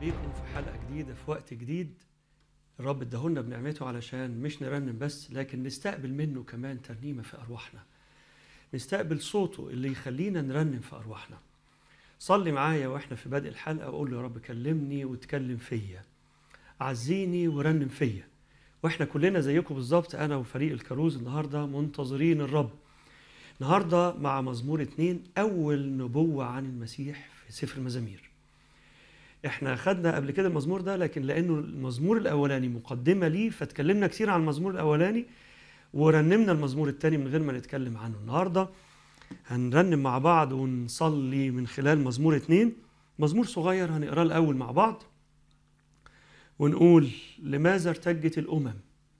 بيكم في حلقة جديدة في وقت جديد الرب اداهولنا بنعمته علشان مش نرنم بس لكن نستقبل منه كمان ترنيمة في أرواحنا نستقبل صوته اللي يخلينا نرنم في أرواحنا صلي معايا واحنا في بدء الحلقة وقول له يا رب كلمني وتكلم فيا عزيني ورنم فيا واحنا كلنا زيكم بالظبط انا وفريق الكروز النهارده منتظرين الرب النهارده مع مزمور اتنين اول نبوة عن المسيح في سفر المزامير احنا خدنا قبل كده المزمور ده لكن لانه المزمور الاولاني مقدمه ليه فاتكلمنا كتير عن المزمور الاولاني ورنمنا المزمور الثاني من غير ما نتكلم عنه النهارده هنرنم مع بعض ونصلي من خلال مزمور اتنين مزمور صغير هنقراه الاول مع بعض ونقول لماذا ارتجت الامم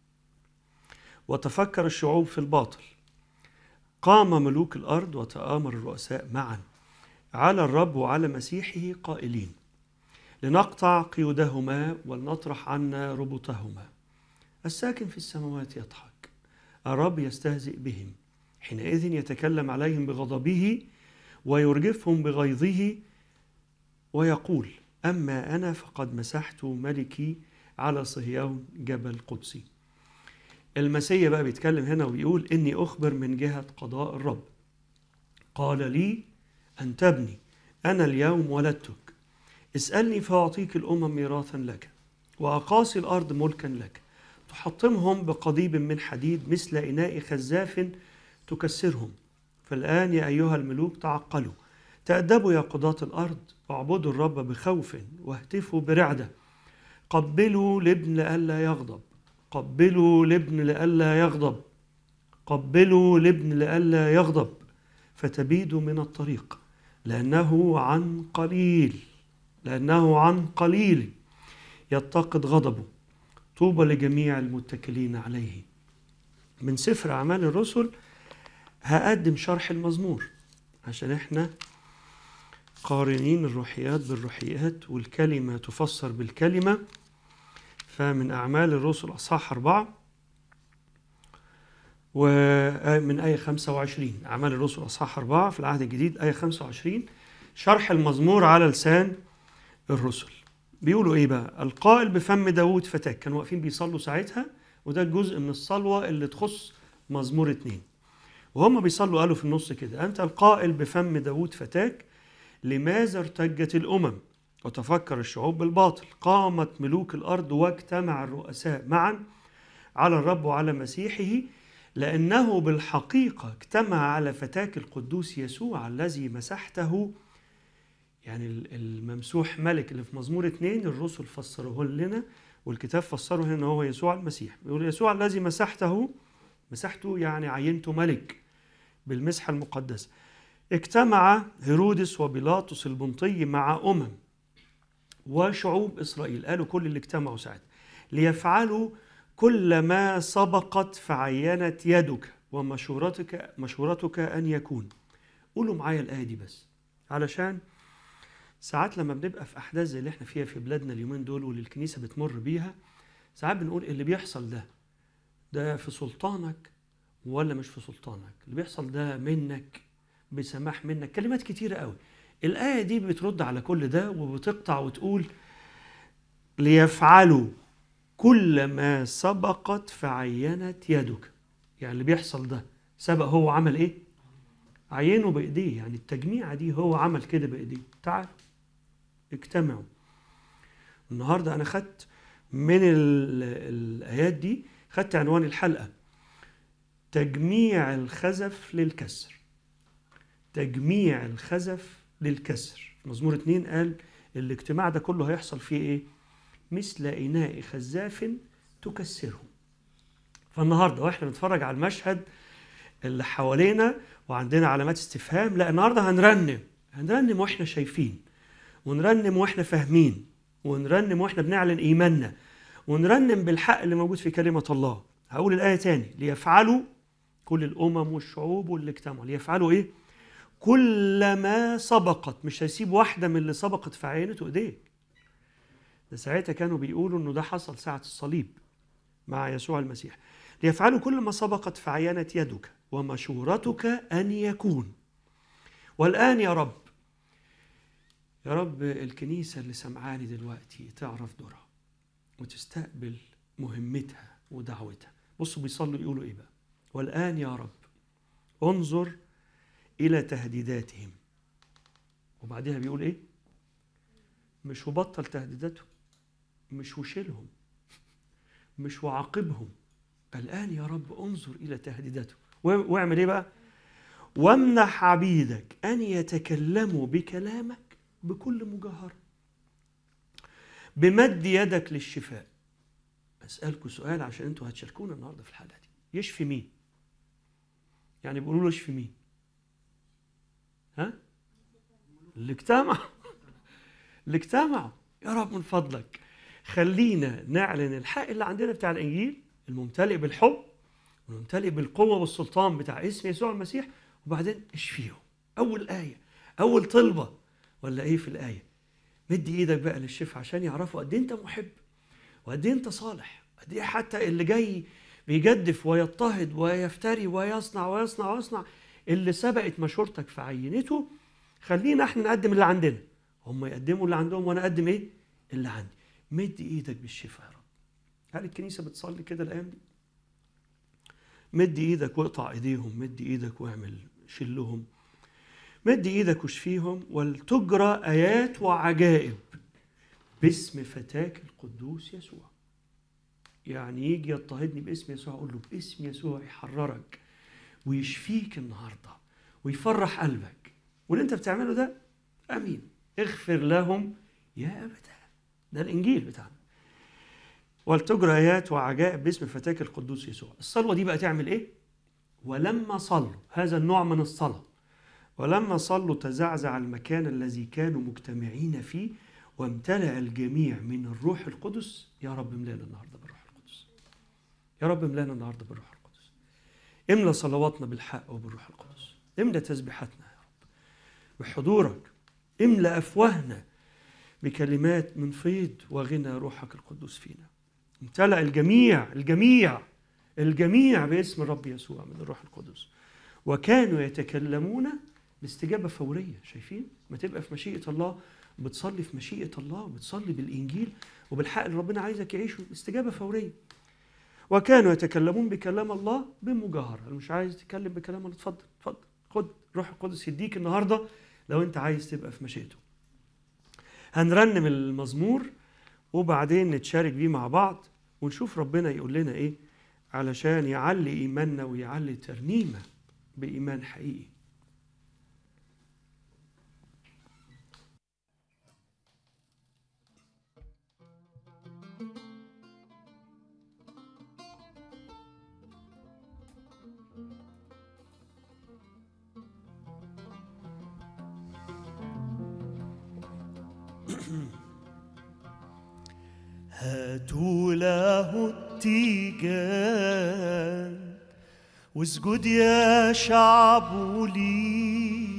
وتفكر الشعوب في الباطل قام ملوك الارض وتامر الرؤساء معا على الرب وعلى مسيحه قائلين لنقطع قيودهما ولنطرح عنا ربطهما الساكن في السماوات يضحك الرب يستهزئ بهم حينئذ يتكلم عليهم بغضبه ويرجفهم بغيظه ويقول أما أنا فقد مسحت ملكي على صهيون جبل قدسي المسيا بقى بيتكلم هنا وبيقول إني أخبر من جهة قضاء الرب قال لي أن تبني أنا اليوم ولدتك اسألني فأعطيك الأمم ميراثا لك وأقاصي الأرض ملكا لك تحطمهم بقضيب من حديد مثل إناء خزاف تكسرهم فالآن يا أيها الملوك تعقلوا تأدبوا يا قضاة الأرض واعبدوا الرب بخوف واهتفوا برعدة قبلوا لابن لئلا يغضب قبلوا لابن لئلا يغضب قبلوا لابن لئلا يغضب فتبيدوا من الطريق لأنه عن قليل لأنه عن قليل يتقد غضبه طوبى لجميع المتكلين عليه من سفر أعمال الرسل هقدم شرح المزمور عشان احنا قارنين الروحيات بالروحيات والكلمة تفسر بالكلمة فمن أعمال الرسل أصحاح أربعة ومن آية 25 أعمال الرسل أصحاح أربعة في العهد الجديد آية 25 شرح المزمور على لسان الرسل بيقولوا ايه بقى القائل بفم داود فتاك كانوا واقفين بيصلوا ساعتها وده جزء من الصلوة اللي تخص مزمور اتنين وهم بيصلوا قالوا في النص كده أنت القائل بفم داود فتاك لماذا ارتجت الأمم وتفكر الشعوب بالباطل قامت ملوك الأرض واجتمع الرؤساء معا على الرب وعلى مسيحه لأنه بالحقيقة اجتمع على فتاك القدوس يسوع الذي مسحته يعني الممسوح ملك اللي في مزمور اتنين الرسل فسروه لنا والكتاب فسره هنا هو يسوع المسيح بيقول يسوع الذي مسحته مسحته يعني عينته ملك بالمسحة المقدسة اجتمع هيرودس وبيلاطس البنطي مع أمم وشعوب إسرائيل قالوا كل اللي اجتمعوا ساعتها ليفعلوا كل ما سبقت فعينت يدك ومشورتك مشورتك أن يكون قولوا معايا الآية دي بس علشان ساعات لما بنبقى في احداث زي اللي احنا فيها في بلادنا اليومين دول واللي الكنيسه بتمر بيها ساعات بنقول اللي بيحصل ده ده في سلطانك ولا مش في سلطانك اللي بيحصل ده منك بسماح منك كلمات كتيره قوي الايه دي بترد على كل ده وبتقطع وتقول ليفعلوا كل ما سبقت فعينت يدك يعني اللي بيحصل ده سبق هو عمل ايه عينه بايديه يعني التجميعه دي هو عمل كده بايديه تعالوا اجتمعوا النهارده انا خدت من الايات دي خدت عنوان الحلقه تجميع الخزف للكسر تجميع الخزف للكسر مزمور اتنين قال الاجتماع ده كله هيحصل فيه ايه مثل اناء خزاف تكسره فالنهارده واحنا بنتفرج على المشهد اللي حوالينا وعندنا علامات استفهام لا النهارده هنرنم هنرنم واحنا شايفين ونرنم واحنا فاهمين ونرنم واحنا بنعلن ايماننا ونرنم بالحق اللي موجود في كلمه الله هقول الايه تاني ليفعلوا كل الامم والشعوب واللي اجتمعوا ليفعلوا ايه كل ما سبقت مش هيسيب واحده من اللي سبقت في عينته ايديك ده ساعتها كانوا بيقولوا انه ده حصل ساعه الصليب مع يسوع المسيح ليفعلوا كل ما سبقت في عينة يدك ومشورتك أن يكون والآن يا رب يا رب الكنيسة اللي سمعاني دلوقتي تعرف دورها وتستقبل مهمتها ودعوتها بصوا بيصلوا يقولوا ايه بقى والآن يا رب انظر إلى تهديداتهم وبعدها بيقول ايه مش وبطل تهديداتهم مش وشيلهم مش وعاقبهم الآن يا رب انظر إلى تهديداتهم واعمل ايه بقى وامنح عبيدك أن يتكلموا بكلامك بكل مجاهرة بمد يدك للشفاء أسألكم سؤال عشان أنتوا هتشاركونا النهاردة في الحلقة دي يشفي مين؟ يعني بيقولوا له يشفي مين؟ ها؟ اللي اجتمعوا اللي اجتمعوا يا رب من فضلك خلينا نعلن الحق اللي عندنا بتاع الإنجيل الممتلئ بالحب والممتلئ بالقوة والسلطان بتاع اسم يسوع المسيح وبعدين اشفيهم أول آية أول طلبة ولا ايه في الايه مد ايدك بقى للشفاء عشان يعرفوا قد ايه انت محب وقد ايه انت صالح قد ايه حتى اللي جاي بيجدف ويضطهد ويفتري ويصنع ويصنع ويصنع اللي سبقت مشورتك في عينته خلينا احنا نقدم اللي عندنا هم يقدموا اللي عندهم وانا اقدم ايه اللي عندي مد ايدك بالشفاء يا رب هل الكنيسه بتصلي كده الايام دي مد ايدك واقطع ايديهم مد ايدك واعمل شلهم مد ايدك واشفيهم ولتجرى ايات وعجائب باسم فتاك القدوس يسوع يعني يجي يضطهدني باسم يسوع اقول له باسم يسوع يحررك ويشفيك النهارده ويفرح قلبك واللي انت بتعمله ده امين اغفر لهم يا ابدا ده الانجيل بتاعنا ولتجرى ايات وعجائب باسم فتاك القدوس يسوع الصلوه دي بقى تعمل ايه ولما صلوا هذا النوع من الصلاه ولما صلوا تزعزع المكان الذي كانوا مجتمعين فيه وامتلأ الجميع من الروح القدس يا رب املانا النهارده بالروح القدس يا رب املانا النهارده بالروح القدس املى صلواتنا بالحق وبالروح القدس املى تسبيحاتنا يا رب بحضورك املى افواهنا بكلمات من فيض وغنى روحك القدوس فينا امتلأ الجميع الجميع الجميع باسم الرب يسوع من الروح القدس وكانوا يتكلمون باستجابة فورية شايفين ما تبقى في مشيئة الله بتصلي في مشيئة الله وبتصلي بالإنجيل وبالحق اللي ربنا عايزك يعيشه باستجابة فورية وكانوا يتكلمون بكلام الله بمجاهرة اللي مش عايز تتكلم بكلام الله اتفضل اتفضل خد روح القدس يديك النهاردة لو انت عايز تبقى في مشيئته هنرنم المزمور وبعدين نتشارك بيه مع بعض ونشوف ربنا يقول لنا ايه علشان يعلي ايماننا ويعلي ترنيمه بايمان حقيقي هاتوا له التيجان واسجد يا شعب لي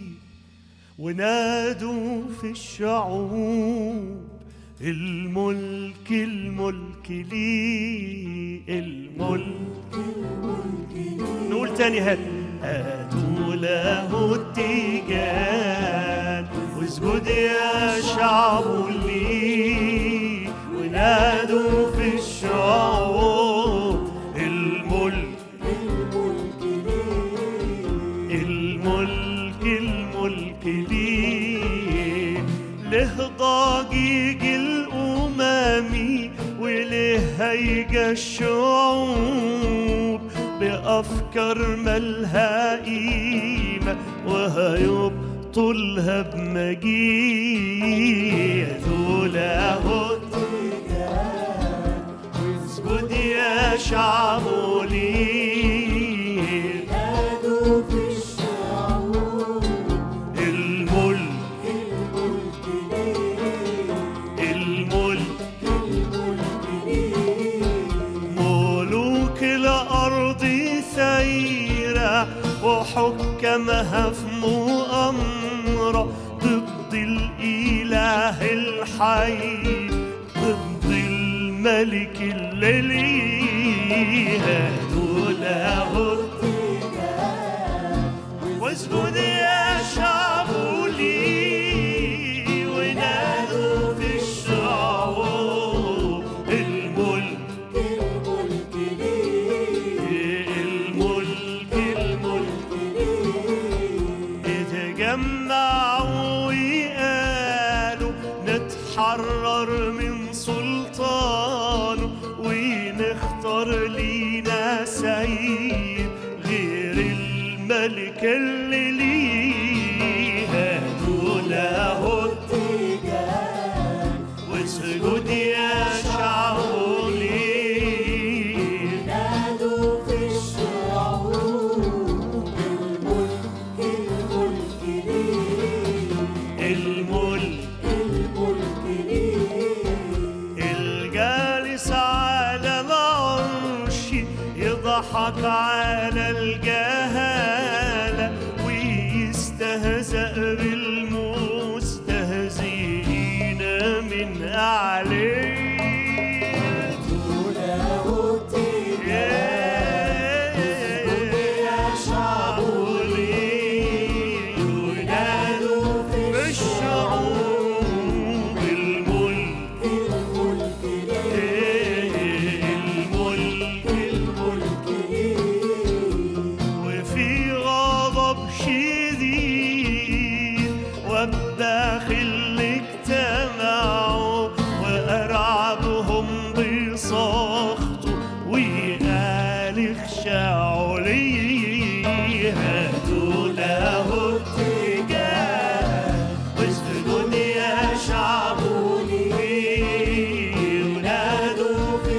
ونادوا في الشعوب الملك الملك لي الملك الملك لي نقول تاني هات هاتوا له التيجان واسجد يا شعب لي ونادوا في الشعوب الملك الملك لي الملك الملك لي له ضجيج الأمم وله هيجة الشعوب بأفكار مالها قيمة وهيبطلها بمجيء له اسجد يا شعب لي نادوا في الشعوب الملك الملك ليه الملك الملك ليه ملوك الأرض سيرة وحكمها في مؤامرة ضد الإله الحي ضد الملك اللي ليه له واسجد يا شعب لي ونادوا اتجمعوا وقالوا نتحرر من سلطانه ونختار لينا سيد غير الملك اللي ليه هاتوا له اتجاه واسجد يا شعب ليه نادوا في الشعوب الملك الملك ليه الملك الملك ليه الجالس على العرش يضحك على الجهالة ويستهزأ بالمستهزئين من أعليه له اتجاه اسجد يا شعب ينادوا في بالشعوب الملك الملك ليه الملك الملك ليه وفي غضب شديد والداخل اجتمعوا وأرعبهم بسخطه وقال اخشعوا لي هاتوا له اتجاه واسجدوا يا شعب ونادوا في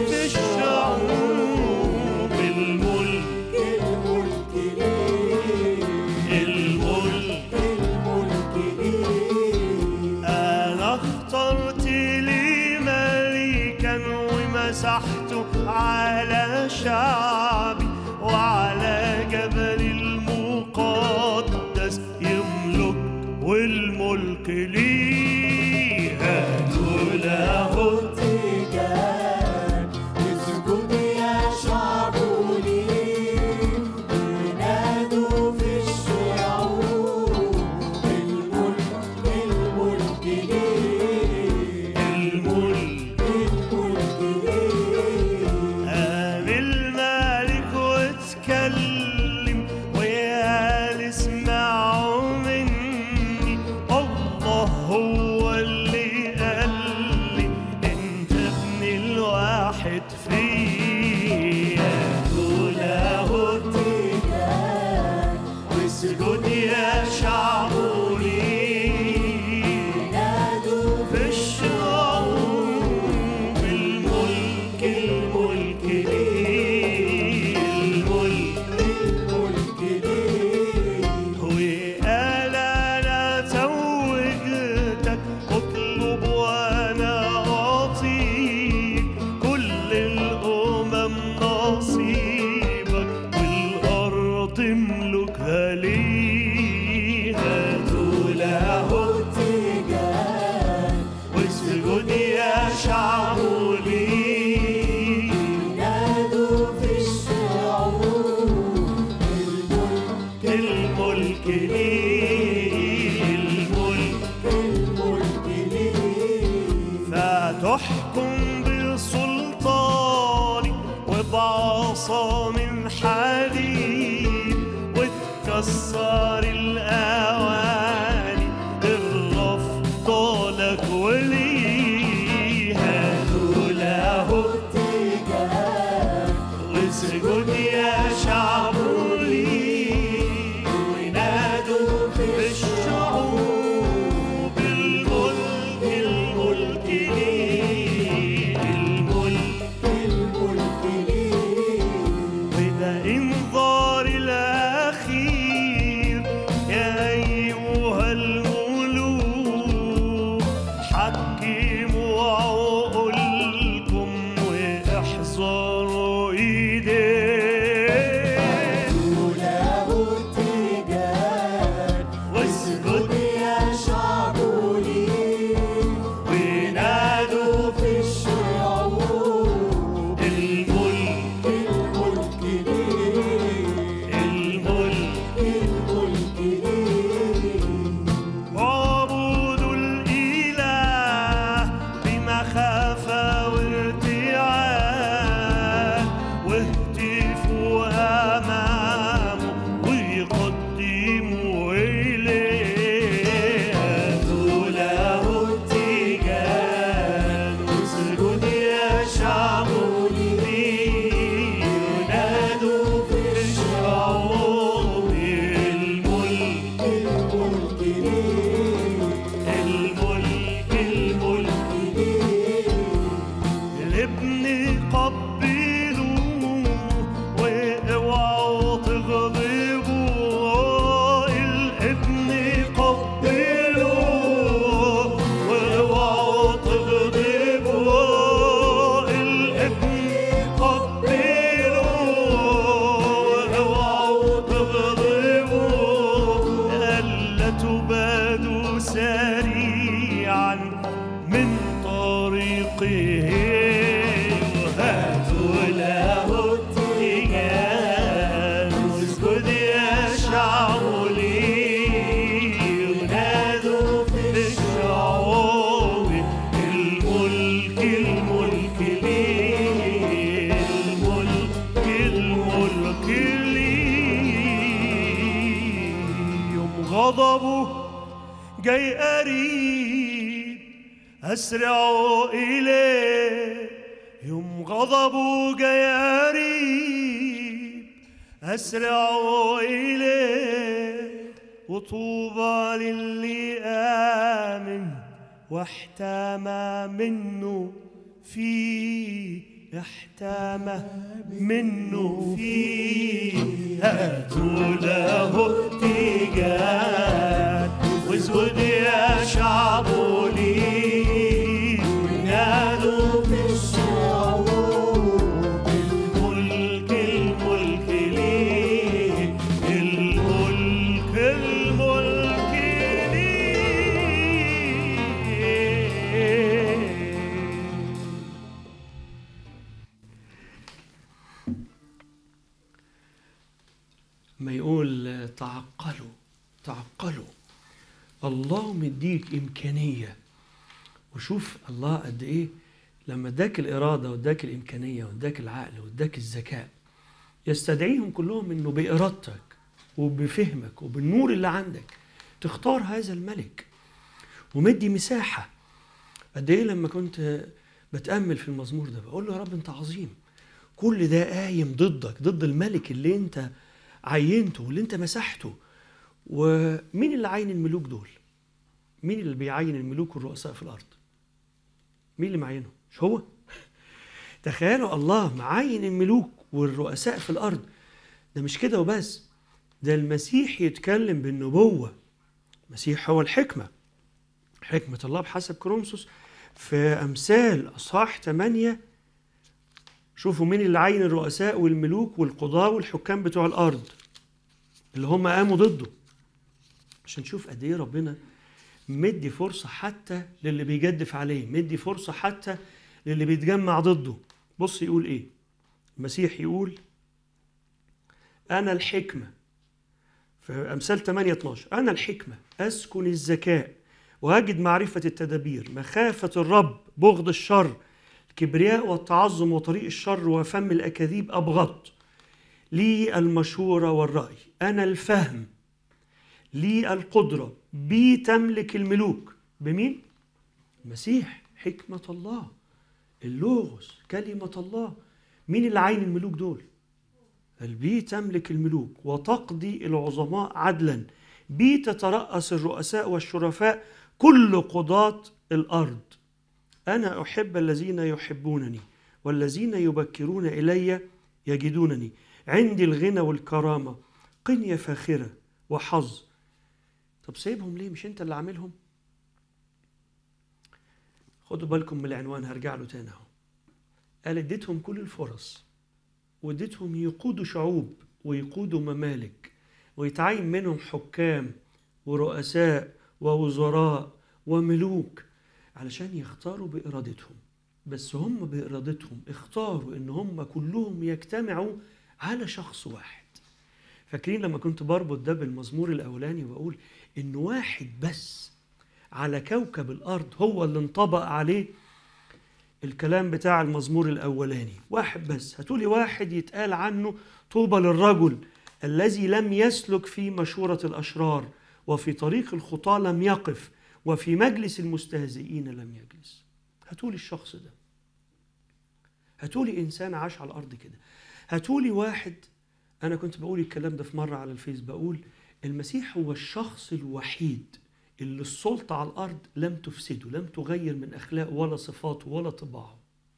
الشعوب الملك الملك ليه الملك الملك ليه أنا اخترت لي ملكا ومسحته على شعبي وعلى جبل المقدس يملك والملك ليه هاتوا له اتجاه اسجد يا شعب ليه ونادوا في الشعوب الملك الملك ليه الملك الملك ليه قام الملك واتكلم وقال اسمعوا مني الله هو اللي قال لي انت ابن الواحد فيا له اتجاه واسجد يا شعب لي نادوا في الشعوب الملك الملك ليه الملك الملك ليه وقال انا توجتك اطلب وانا اعطيك كل الامم نصيبك والارض تملكها لي هاتوا له اتجاه واسجد يا شعب لي نادوا في الشعوب الملك الملك لي الملك الملك ليه فتحكم بسلطاني وبعصا من حديد وتكسر الأواني الرفض لك ولي هاتوا له اتجاه واسجد يا شعب لي ونادوا في الشعوب الملك الملك لي الملك الملك ليه وده انذار الاخير تباد سريعا من طريقه وهاتوا له التيجان واسجد يا شعب لي ونادوا في الشعوب الملك الملك لي الملك الملك لي يوم غضبه جاي قريب أسرعوا إليه يوم غضبه جاي قريب أسرعوا إليه وطوبى للي آمن واحتمى منه فيه احتمى منه فيه هاتوا له اتجاه واسجد يا شعب لي نادوا في الشعوب الملك الملك لي الملك الملك لي ما يقول آه، تعقلوا تعقلوا الله مديك إمكانية وشوف الله قد إيه لما اداك الإرادة واداك الإمكانية واداك العقل واداك الذكاء يستدعيهم كلهم إنه بإرادتك وبفهمك وبالنور اللي عندك تختار هذا الملك ومدي مساحة قد إيه لما كنت بتأمل في المزمور ده بقول له يا رب أنت عظيم كل ده قايم ضدك ضد الملك اللي أنت عينته واللي أنت مسحته ومين اللي عين الملوك دول؟ مين اللي بيعين الملوك والرؤساء في الأرض؟ مين اللي معينهم؟ مش هو؟ تخيلوا الله معين الملوك والرؤساء في الأرض ده مش كده وبس ده المسيح يتكلم بالنبوة المسيح هو الحكمة حكمة الله بحسب كرونسوس في أمثال أصحاح 8 شوفوا مين اللي عين الرؤساء والملوك والقضاة والحكام بتوع الأرض اللي هم قاموا ضده عشان نشوف قد إيه ربنا مدي فرصة حتى للي بيجدف عليه مدي فرصة حتى للي بيتجمع ضده بص يقول إيه المسيح يقول أنا الحكمة في أمثال 8 12 أنا الحكمة أسكن الذكاء وأجد معرفة التدابير مخافة الرب بغض الشر الكبرياء والتعظم وطريق الشر وفم الأكاذيب أبغض لي المشورة والرأي أنا الفهم لي القدرة بي تملك الملوك بمين؟ المسيح حكمة الله اللوغوس كلمة الله مين اللي عين الملوك دول؟ قال بي تملك الملوك وتقضي العظماء عدلا بي تترأس الرؤساء والشرفاء كل قضاة الأرض أنا أحب الذين يحبونني والذين يبكرون إلي يجدونني عندي الغنى والكرامة قنية فاخرة وحظ طب سايبهم ليه مش انت اللي عاملهم خدوا بالكم من العنوان هرجع له تاني اهو قال اديتهم كل الفرص واديتهم يقودوا شعوب ويقودوا ممالك ويتعين منهم حكام ورؤساء ووزراء وملوك علشان يختاروا بإرادتهم بس هم بإرادتهم اختاروا إن هم كلهم يجتمعوا على شخص واحد فاكرين لما كنت بربط ده بالمزمور الأولاني وبقول إن واحد بس على كوكب الأرض هو اللي انطبق عليه الكلام بتاع المزمور الأولاني واحد بس هتقولي واحد يتقال عنه طوبى للرجل الذي لم يسلك في مشورة الأشرار وفي طريق الخطاة لم يقف وفي مجلس المستهزئين لم يجلس هتقولي الشخص ده هتقولي إنسان عاش على الأرض كده هتقولي واحد أنا كنت بقول الكلام ده في مرة على الفيس بقول المسيح هو الشخص الوحيد اللي السلطة على الأرض لم تفسده لم تغير من أخلاقه ولا صفاته ولا طباعه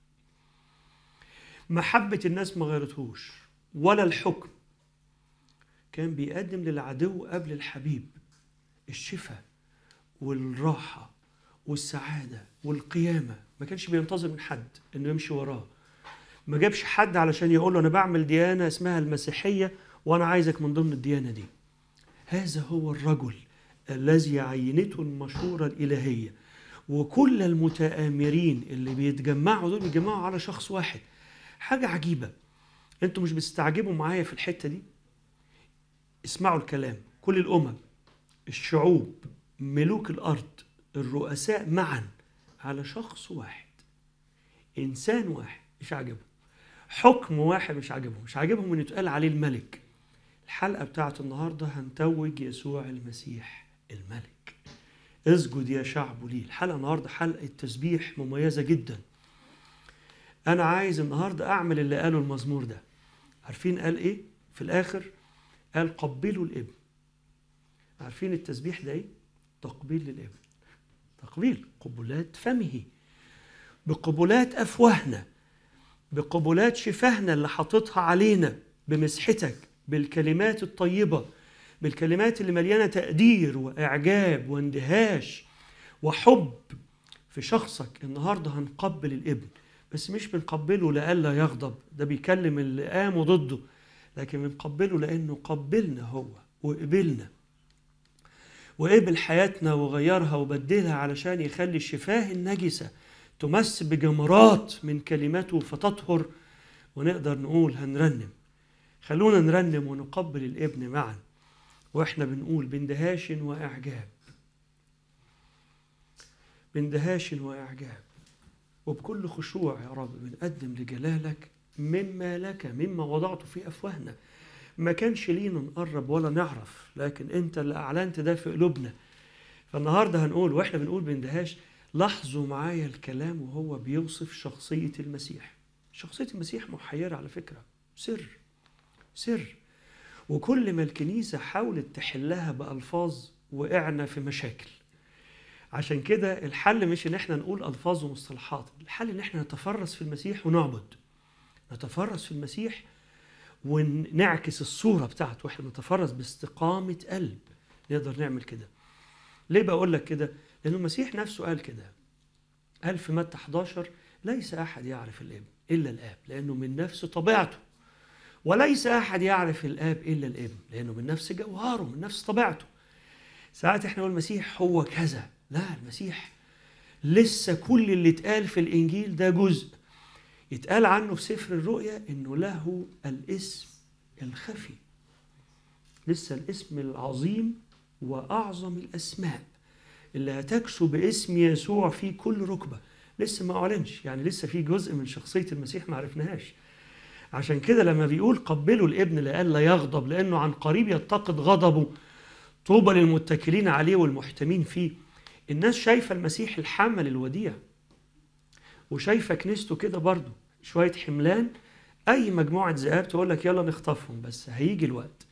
محبة الناس ما غيرتهوش ولا الحكم كان بيقدم للعدو قبل الحبيب الشفاء والراحة والسعادة والقيامة ما كانش بينتظر من حد انه يمشي وراه ما جابش حد علشان يقول له انا بعمل ديانة اسمها المسيحية وانا عايزك من ضمن الديانة دي هذا هو الرجل الذي عينته المشورة الإلهية وكل المتآمرين اللي بيتجمعوا دول بيتجمعوا على شخص واحد حاجة عجيبة انتوا مش بتستعجبوا معايا في الحتة دي اسمعوا الكلام كل الأمم الشعوب ملوك الأرض الرؤساء معا على شخص واحد إنسان واحد مش عاجبهم حكم واحد مش عاجبهم مش عاجبهم إن يتقال عليه الملك الحلقة بتاعت النهاردة هنتوج يسوع المسيح الملك اسجد يا شعب لي الحلقة النهاردة حلقة تسبيح مميزة جدا أنا عايز النهاردة أعمل اللي قاله المزمور ده عارفين قال إيه في الآخر قال قبلوا الابن عارفين التسبيح ده إيه تقبيل للابن تقبيل قبلات فمه بقبلات أفواهنا بقبلات شفاهنا اللي حاططها علينا بمسحتك بالكلمات الطيبة بالكلمات اللي مليانة تقدير وإعجاب واندهاش وحب في شخصك النهاردة هنقبل الابن بس مش بنقبله لألا يغضب ده بيكلم اللي قاموا ضده لكن بنقبله لأنه قبلنا هو وقبلنا وقبل حياتنا وغيرها وبدلها علشان يخلي الشفاه النجسة تمس بجمرات من كلماته فتطهر ونقدر نقول هنرنم خلونا نرنم ونقبل الابن معا واحنا بنقول باندهاش واعجاب باندهاش واعجاب وبكل خشوع يا رب بنقدم لجلالك مما لك مما وضعته في افواهنا ما كانش لينا نقرب ولا نعرف لكن انت اللي اعلنت ده في قلوبنا فالنهارده هنقول واحنا بنقول باندهاش لاحظوا معايا الكلام وهو بيوصف شخصيه المسيح شخصيه المسيح محيره على فكره سر سر وكل ما الكنيسة حاولت تحلها بألفاظ وقعنا في مشاكل عشان كده الحل مش ان احنا نقول ألفاظ ومصطلحات الحل ان احنا نتفرس في المسيح ونعبد نتفرس في المسيح ونعكس الصورة بتاعته واحنا نتفرس باستقامة قلب نقدر نعمل كده ليه بقول لك كده لأن المسيح نفسه قال كده قال في متى 11 ليس أحد يعرف الابن إلا الآب لأنه من نفس طبيعته وليس احد يعرف الاب الا الابن لانه من نفس جوهره من نفس طبيعته ساعات احنا نقول المسيح هو كذا لا المسيح لسه كل اللي اتقال في الانجيل ده جزء يتقال عنه في سفر الرؤيا انه له الاسم الخفي لسه الاسم العظيم واعظم الاسماء اللي هتكسو باسم يسوع في كل ركبه لسه ما اعلنش يعني لسه في جزء من شخصيه المسيح ما عرفناهاش عشان كده لما بيقول قبلوا الابن لئلا يغضب لانه عن قريب يتقد غضبه طوبى للمتكلين عليه والمحتمين فيه الناس شايفه المسيح الحمل الوديع وشايفه كنيسته كده برضه شويه حملان اي مجموعه ذئاب تقول لك يلا نخطفهم بس هيجي الوقت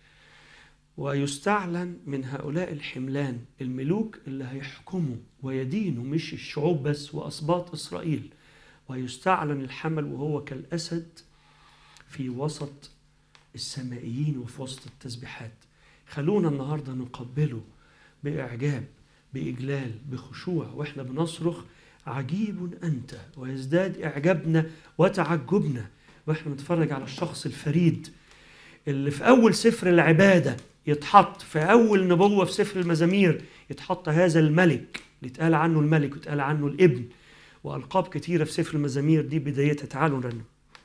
ويستعلن من هؤلاء الحملان الملوك اللي هيحكموا ويدينوا مش الشعوب بس واسباط اسرائيل ويستعلن الحمل وهو كالاسد في وسط السمائيين وفي وسط التسبيحات خلونا النهارده نقبله باعجاب باجلال بخشوع واحنا بنصرخ عجيب انت ويزداد اعجابنا وتعجبنا واحنا بنتفرج على الشخص الفريد اللي في اول سفر العباده يتحط في اول نبوه في سفر المزامير يتحط هذا الملك اللي اتقال عنه الملك واتقال عنه الابن والقاب كتيره في سفر المزامير دي بدايتها تعالوا نرنم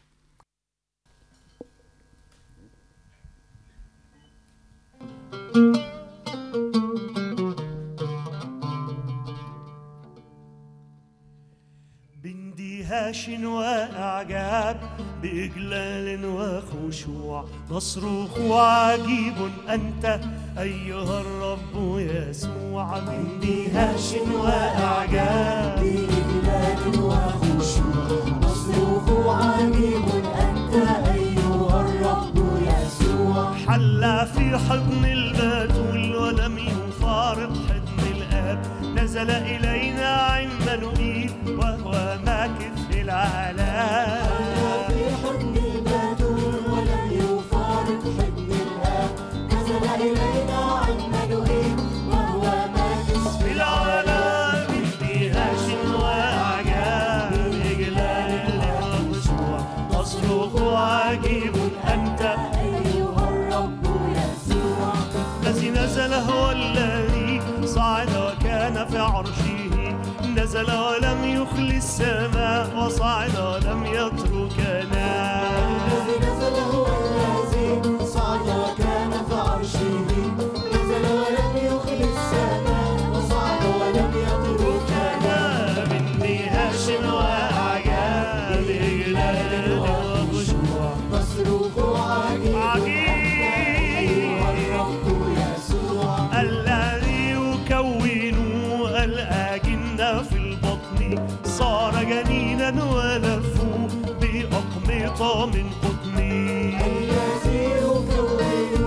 باندهاش واعجاب باجلال وخشوع نصرخ عجيب انت ايها الرب يسوع باندهاش واعجاب بإجلال وخشوع نصرخ عجيب أنت أيها الرب يسوع حل في حضن البتول ولم يفارق حضن الاب نزل الينا عمانوئيل وهو ماكث في العالم في حضن البتول ولم يفارق حضن الآب نزل إلينا عمانوئيل وهو ماكث في العالم اندهاش واعجاب اجلال وخشوع تصرخ عجيب انت أيها الرب يسوع الذي نزل هو الذي وصعد وكان في عرشه نزل ولم يخل السماء وصعد ولم يتركنا الذي نزل هو الذي صعد وكان في عرشه نزل ولم يخل السماء وصعد ولم يتركنا أنا من دهاش وأعجاب إجلال وخشوع نصرخ عجيب عجيب الرب يسوع الذي يكون الأجنة في البطن صار جنينا ولفوا بأقمطة من قطن الذي يكون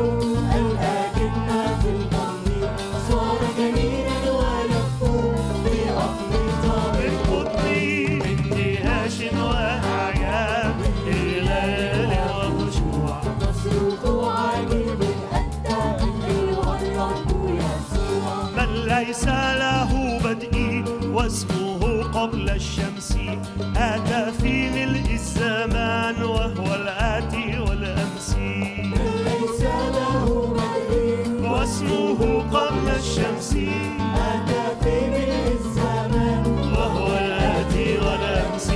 الأجنة في البطن صار جنينا ولفوا بأقمطة من قطن من دهاش وأعجاب إجلال وخشوع نصرخ عجيب أنت أيها الرب يسوع من ليس له بدء واسمه قبل الشمس أتى في ملء الزمان وهو الآتي والأمس ليس له بدء واسمه قبل الشمس أتى في ملء الزمان وهو الآتي والأمس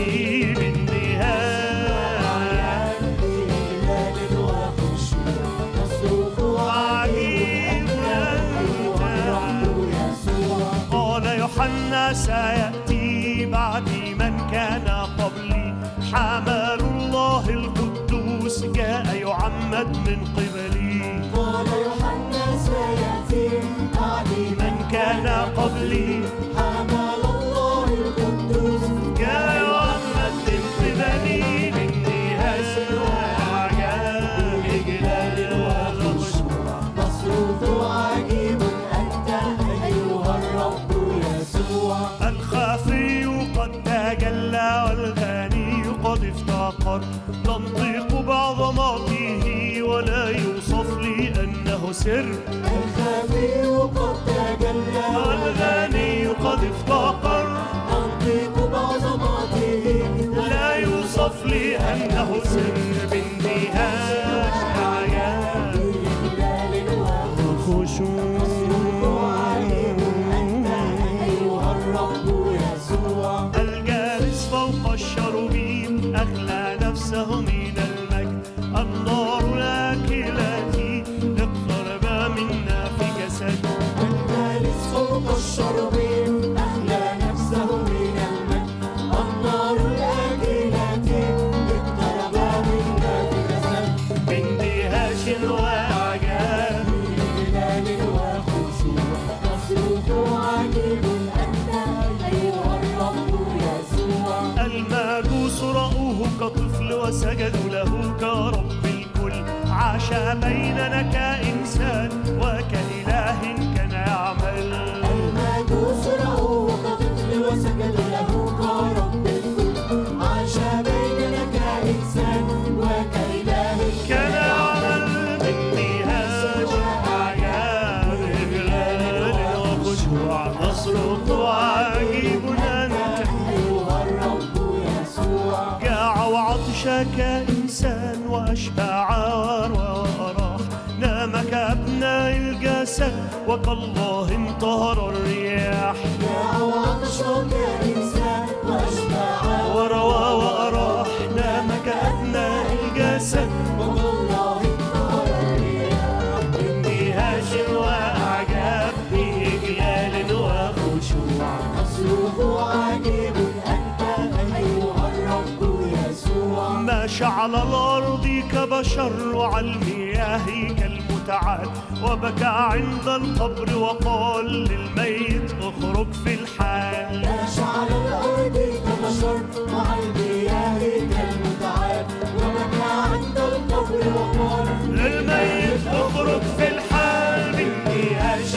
بالنهاية بهلال وخشوع نصرخ عجيب أيها الرب يسوع قال يوحنا سيأتي بعدي من كان قبلي حمل الله القدوس جاء يعمد من قبلي قال يوحنا سيأتي بعدي من كان قبلي حمل الله القدوس جاء يعمد من قبلي من نهاس وأعجاب إجلال وخشوع نصرخ عجيب أنت أيها الرب يسوع الخفي قد تجلى والغني قد افتقر ننطق بعظمته ولا يوصف لي أنه سر الخفي قد تجلى والغني قد افتقر ننطق بعظمته لا يوصف لي أنه سر باندهاش أعيان بهلال وخشوع أيها الرب يسوع الجالس فوق الشروبين أخلى نفسه من المجد النار الآكلة اقترب منا في جسد الجالس فوق الشربين أحلى نفسه من المجد النار الآكلة اقترب منا بجسد باندهاش وأعجاب بهلال وخشوع نصرخ عجيب أنت أيها الرب يسوع المجوس رأوه كطفل وسجدوا له كرب الكل عاش بيننا كإنسان وكإله كان يعمل المجوس رأوه كطفل وسجدوا له كرب الكل عاش بيننا كإنسان وكإله كان يعمل باندهاش وأعجاب إجلال وخشوع نصرخ عجيب أنت أيها الرب يسوع جاع وعطش كإنسان وأشبع وراح نام كأبناء الجسد وكالله انطهر الرياح جاع وعطش كإنسان وأشبع وروى وأراح نام كأبناء الجسد والله انطهر الرياح باندهاش وأعجاب بإجلال وخشوع نصرخ عجيب أنت أيها الرب يسوع ماشى على الأرض كبشر وعلى المياه كالمتعال وبكى عند القبر وقال للميت اخرج في الحال عاش على الأرض كبشر مع المياه كالمتعال وبكى عند القبر وقال للميت اخرج في الحال باندهاش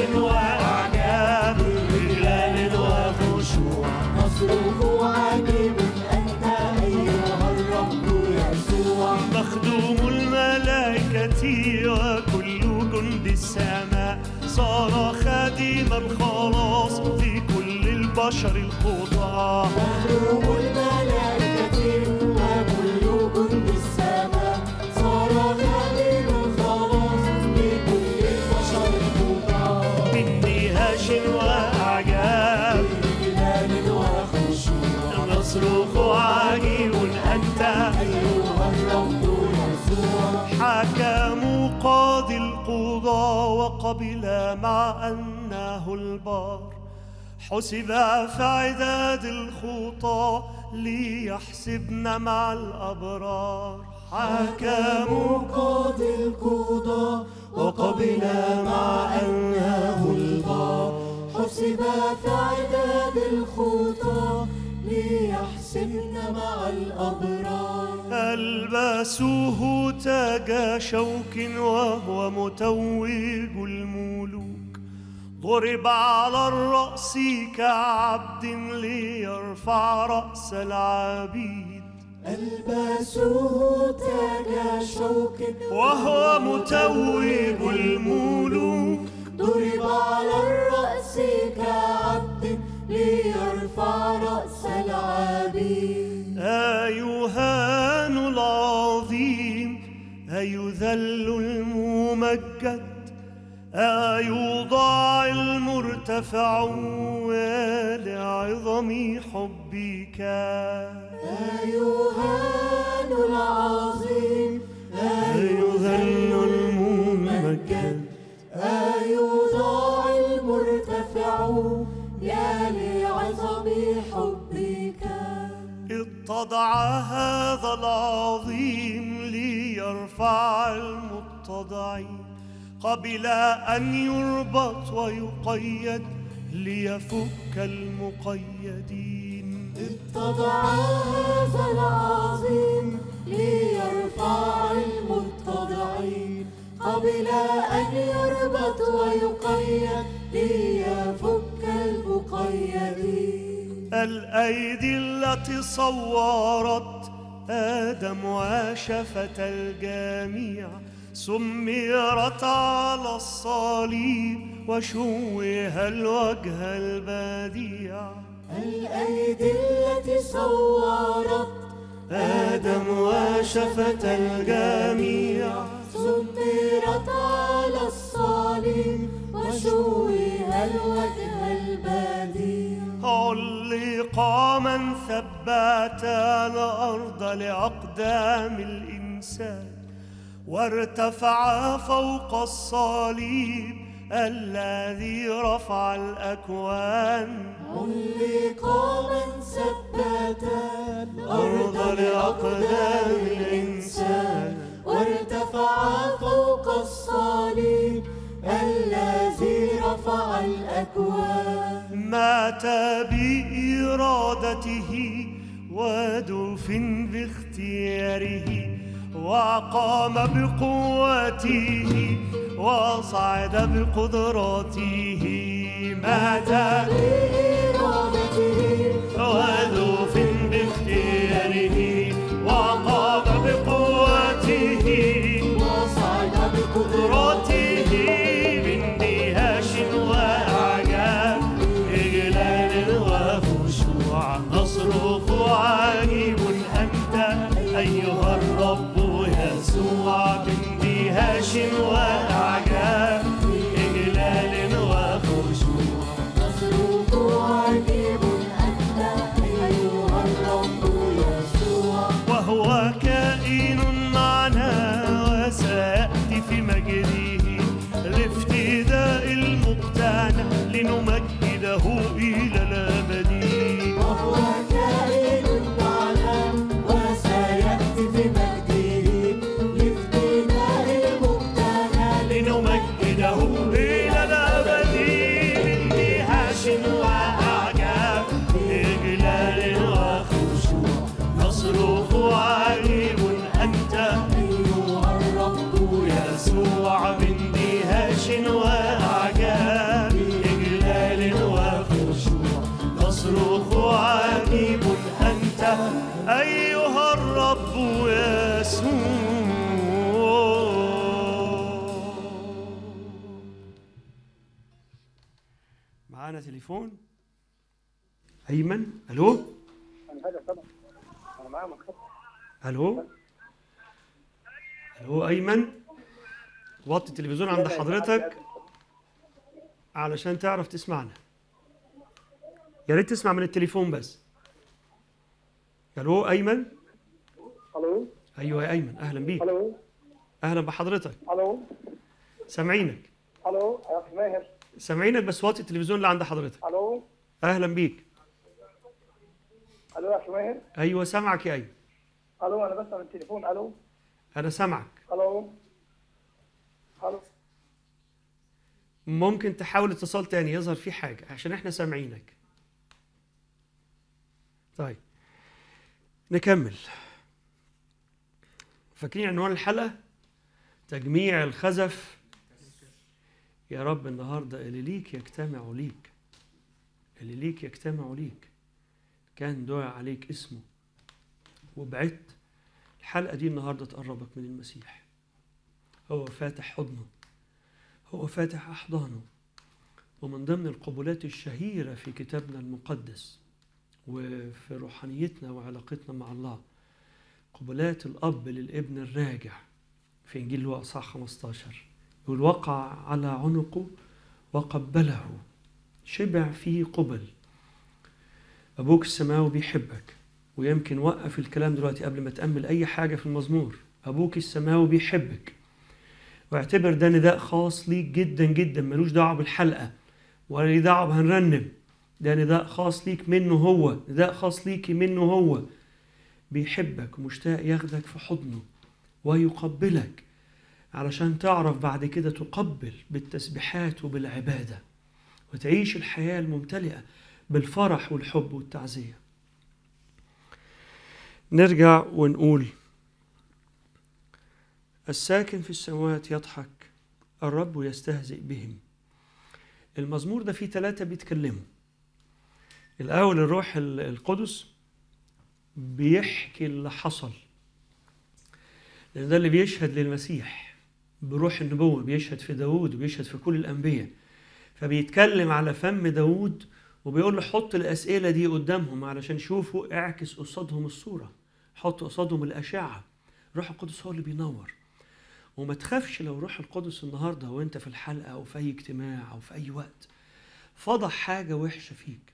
وأعجاب بجلال وخشوع نصرخ عجيب أنت أيها الرب يسوع مخدوم الملائكة وكل جند السماء صار خادم الخلاص في كل البشر الخطاه مخلوق الملائكة وكل جند السماء صار خادم الخلاص لكل البشر الخطاة باندهاش وأعجاب بجلال وخشوع نصرخ عجيب أنت أيها الرب يسوع حكموا قاضي القضاة وقبل مع أنه البار حسب في عداد الخطى ليحسبن مع الأبرار حكموا قاضي القضاء وقبل مع أنه البار حسب في عداد الخطى ليحسبن مع الأبرار ألبسوه تاج شوك وهو متوج الملوك ضرب على الرأس كعبد ليرفع رأس العبيد ألبسوه تاج شوك وهو متوج الملوك ضرب على الرأس كعبد ليرفع رأس العبيد أيهان العظيم أيذل الممجد أيوضع المرتفع لعظم حبك أيهان العظيم أيذل الممجد أيوضع المرتفع يا لعظم حبك اتضع هذا العظيم ليرفع المتضعين قبل أن يربط ويقيد ليفك المقيدين اتضع هذا العظيم ليرفع المتضعين قبل أن يربط ويقيد ليفك المقيدين الأيدي التي صورت آدم وشفت الجميع سمرت على الصليب وشوه الوجه البديع الأيدي التي صورت آدم وشفت الجميع سمرت على الصليب وشوه الوجه البديع علق من ثبت الأرض لأقدام الإنسان وارتفع فوق الصليب الذي رفع الأكوان علق من ثبت الأرض أرض لأقدام الإنسان وارتفع فوق الصليب الذي رفع الأكوان مات بإرادته ودفن باختياره وقام بقوته وصعد بقدراته مات بإرادته ودفن باختياره وقام بقوته وصعد بقدرته قدراته باندهاش وأعجاب إجلال وخشوع نصرخ عجيب أنت أيها الرب يسوع باندهاش وأعجاب إجلال وخشوع نصرك عجيب أنت أيها الرب يسوع وهو كائن معنا وسيأتي في مجده لافتداء المقتنع لنمجده إلى الأبد وهو كائن معنا وسيأتي في مجده لافتداء المقتنع لنمجده إلى الأبد باندهاش وأعجاب إجلال وخشوع نصرخ عجيب أنت أيها الرب يسوع باندهاش وأعجاب إجلال وخشوع نصرخ عجيب أنت أيها الرب يسوع معانا تليفون أيمن ألو هذا طبعا انا معاهم الخط ألو ألو أيمن وطي التلفزيون عند حضرتك علشان تعرف تسمعنا يا ريت تسمع من التليفون بس الو ايمن الو ايوه يا ايمن اهلا بيك الو اهلا بحضرتك الو سامعينك الو يا اخي ماهر سامعينك بس وطي التلفزيون اللي عند حضرتك الو اهلا بيك الو يا اخي ماهر ايوه سامعك يا ايمن الو انا بسمع من التليفون الو انا سامعك الو الو ممكن تحاول اتصال تاني يظهر في حاجه عشان احنا سامعينك طيب نكمل فاكرين عنوان الحلقه تجميع الخزف يا رب النهارده اللي ليك يجتمع ليك اللي ليك يجتمع ليك كان دعاء عليك اسمه وبعدت الحلقه دي النهارده تقربك من المسيح هو فاتح حضنه هو فاتح احضانه ومن ضمن القبلات الشهيره في كتابنا المقدس وفي روحانيتنا وعلاقتنا مع الله قبلات الاب للابن الراجع في انجيل لوقا اصحاح 15 يقول وقع على عنقه وقبله شبع فيه قبل ابوك السماوي بيحبك ويمكن وقف الكلام دلوقتي قبل ما تامل اي حاجه في المزمور ابوك السماوي بيحبك واعتبر ده نداء خاص ليك جدا جدا ملوش دعوه بالحلقه ولا ليه دعوه بهنرنم ده نداء خاص ليك منه هو نداء خاص ليكي منه هو بيحبك ومشتاق ياخدك في حضنه ويقبلك علشان تعرف بعد كده تقبل بالتسبيحات وبالعبادة وتعيش الحياة الممتلئة بالفرح والحب والتعزية نرجع ونقول الساكن في السماوات يضحك الرب يستهزئ بهم المزمور ده فيه ثلاثة بيتكلموا الأول الروح ال- القدس بيحكي اللي حصل لأن ده اللي بيشهد للمسيح بروح النبوة بيشهد في داود وبيشهد في كل الأنبياء فبيتكلم على فم داود وبيقول له حط الأسئلة دي قدامهم علشان شوفوا اعكس قصادهم الصورة حط قصادهم الأشعة روح القدس هو اللي بينور وما تخافش لو روح القدس النهارده وانت في الحلقه او في اي اجتماع او في اي وقت فضح حاجه وحشه فيك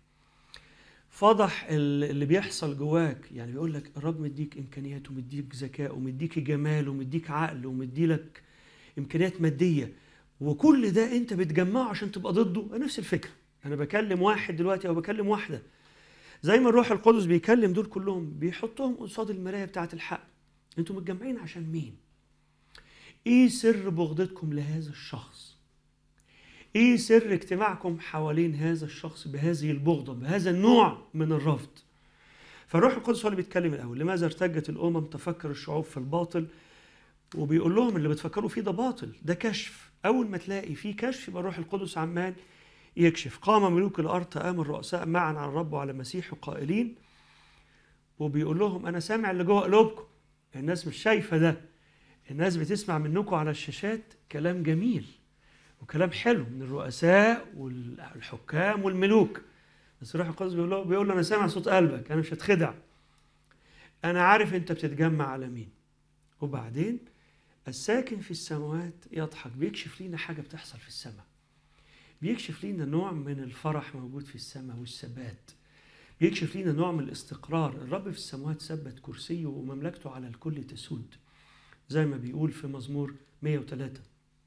فضح ال- اللي بيحصل جواك يعني بيقول لك الرب مديك امكانيات ومديك ذكاء ومديك جمال ومديك عقل ومديلك امكانيات ماديه وكل ده انت بتجمعه عشان تبقى ضده نفس الفكره انا بكلم واحد دلوقتي او بكلم واحده زي ما الروح القدس بيكلم دول كلهم بيحطهم قصاد المرايه بتاعه الحق انتوا متجمعين عشان مين ايه سر بغضتكم لهذا الشخص ايه سر اجتماعكم حوالين هذا الشخص بهذه البغضة بهذا النوع من الرفض فالروح القدس هو اللي بيتكلم الاول لماذا ارتجت الامم تفكر الشعوب في الباطل وبيقول لهم اللي بتفكروا فيه ده باطل ده كشف اول ما تلاقي فيه كشف يبقى الروح القدس عمال يكشف قام ملوك الارض تآمر الرؤساء معا على الرب وعلى مسيحه قائلين وبيقول لهم انا سامع اللي جوه قلوبكم الناس مش شايفه ده الناس بتسمع منكم على الشاشات كلام جميل وكلام حلو من الرؤساء والحكام والملوك بس الروح القدس بيقول له بيقول له انا سامع صوت قلبك انا مش هتخدع انا عارف انت بتتجمع على مين وبعدين الساكن في السماوات يضحك بيكشف لينا حاجه بتحصل في السماء بيكشف لينا نوع من الفرح موجود في السماء والثبات بيكشف لينا نوع من الاستقرار الرب في السماوات ثبت كرسيه ومملكته على الكل تسود زي ما بيقول في مزمور 103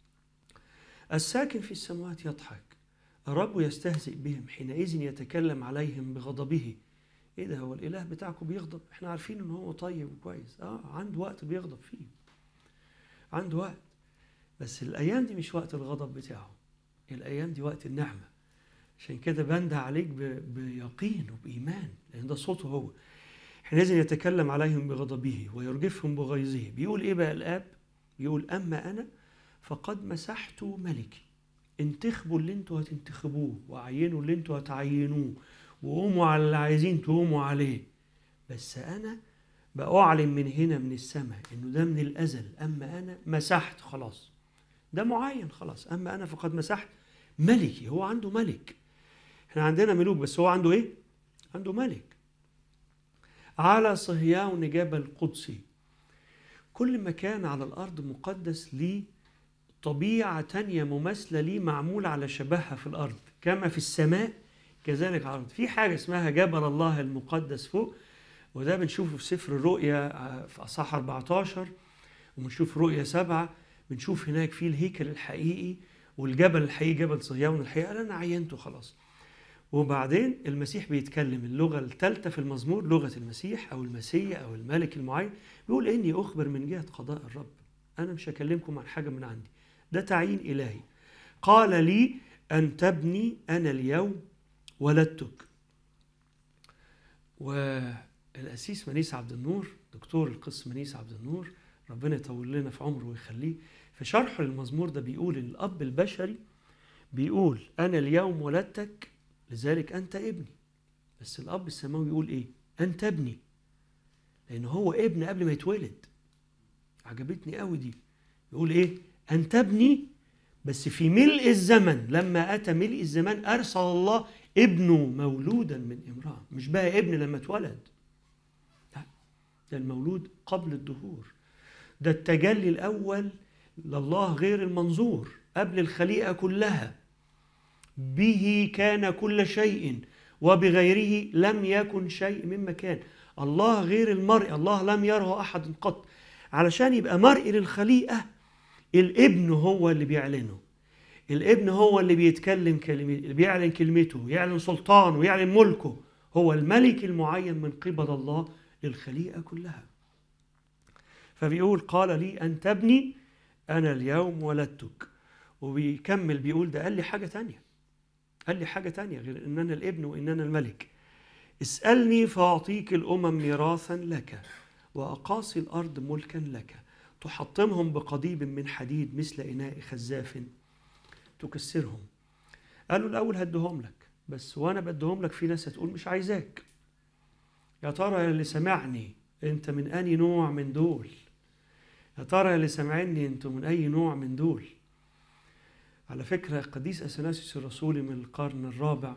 الساكن في السماوات يضحك الرب يستهزئ بهم حينئذ يتكلم عليهم بغضبه ايه ده هو الاله بتاعكم بيغضب احنا عارفين ان هو طيب وكويس اه عنده وقت بيغضب فيه عنده وقت بس الايام دي مش وقت الغضب بتاعه الايام دي وقت النعمه عشان كده بنده عليك ب- بيقين وبايمان لان ده صوته هو حينئذ يتكلم عليهم بغضبه ويرجفهم بغيظه بيقول ايه بقى الاب بيقول اما انا فقد مسحت ملكي انتخبوا اللي انتوا هتنتخبوه وعينوا اللي انتوا هتعينوه وقوموا على اللي عايزين تقوموا عليه بس انا بأعلن من هنا من السماء انه ده من الازل اما انا مسحت خلاص ده معين خلاص اما انا فقد مسحت ملكي هو عنده ملك احنا عندنا ملوك بس هو عنده ايه عنده ملك على صهيون جبل قدسي كل مكان على الارض مقدس ليه طبيعة تانية مماثلة ليه معمولة على شبهها في الأرض كما في السماء كذلك على الأرض في حاجة اسمها جبل الله المقدس فوق وده بنشوفه في سفر الرؤيا آه، في أصحاح 14 وبنشوف رؤيا سبعة بنشوف هناك في الهيكل الحقيقي والجبل الحقيقي جبل صهيون الحقيقي قال أنا عينته خلاص وبعدين المسيح بيتكلم اللغة الثالثة في المزمور لغة المسيح أو المسيح أو الملك المعين بيقول إني أخبر من جهة قضاء الرب أنا مش هكلمكم عن حاجة من عندي ده تعيين إلهي قال لي أن تبني أنا اليوم ولدتك والأسيس منيس عبد النور دكتور القس منيس عبد النور ربنا يطول لنا في عمره ويخليه في شرحه للمزمور ده بيقول إن الأب البشري بيقول أنا اليوم ولدتك لذلك أنت ابني بس الأب السماوي يقول إيه أنت ابني لأن هو ابن قبل ما يتولد عجبتني قوي دي يقول إيه أنت ابني بس في ملء الزمن لما أتى ملء الزمان أرسل الله ابنه مولودا من امرأة مش بقى ابن لما اتولد لا ده المولود قبل الدهور ده التجلي الأول لله غير المنظور قبل الخليقة كلها به كان كل شيء وبغيره لم يكن شيء مما كان الله غير المرء الله لم يره أحد قط علشان يبقى مرء للخليقة الابن هو اللي بيعلنه الابن هو اللي بيتكلم كلمة اللي بيعلن كلمته يعلن سلطانه ويعلن ملكه هو الملك المعين من قبل الله للخليقة كلها فبيقول قال لي أن تبني أنا اليوم ولدتك وبيكمل بيقول ده قال لي حاجة تانية قال لي حاجة تانية غير إن أنا الابن وإن أنا الملك اسألني فأعطيك الأمم ميراثا لك وأقاصي الأرض ملكا لك تحطمهم بقضيب من حديد مثل إناء خزاف تكسرهم قالوا الأول هدهم لك بس وأنا بدهم لك في ناس هتقول مش عايزاك يا ترى يا اللي سمعني أنت من أي نوع من دول يا ترى يا اللي سامعني أنتوا من أي نوع من دول على فكرة قديس أثناسيوس الرسولي من القرن الرابع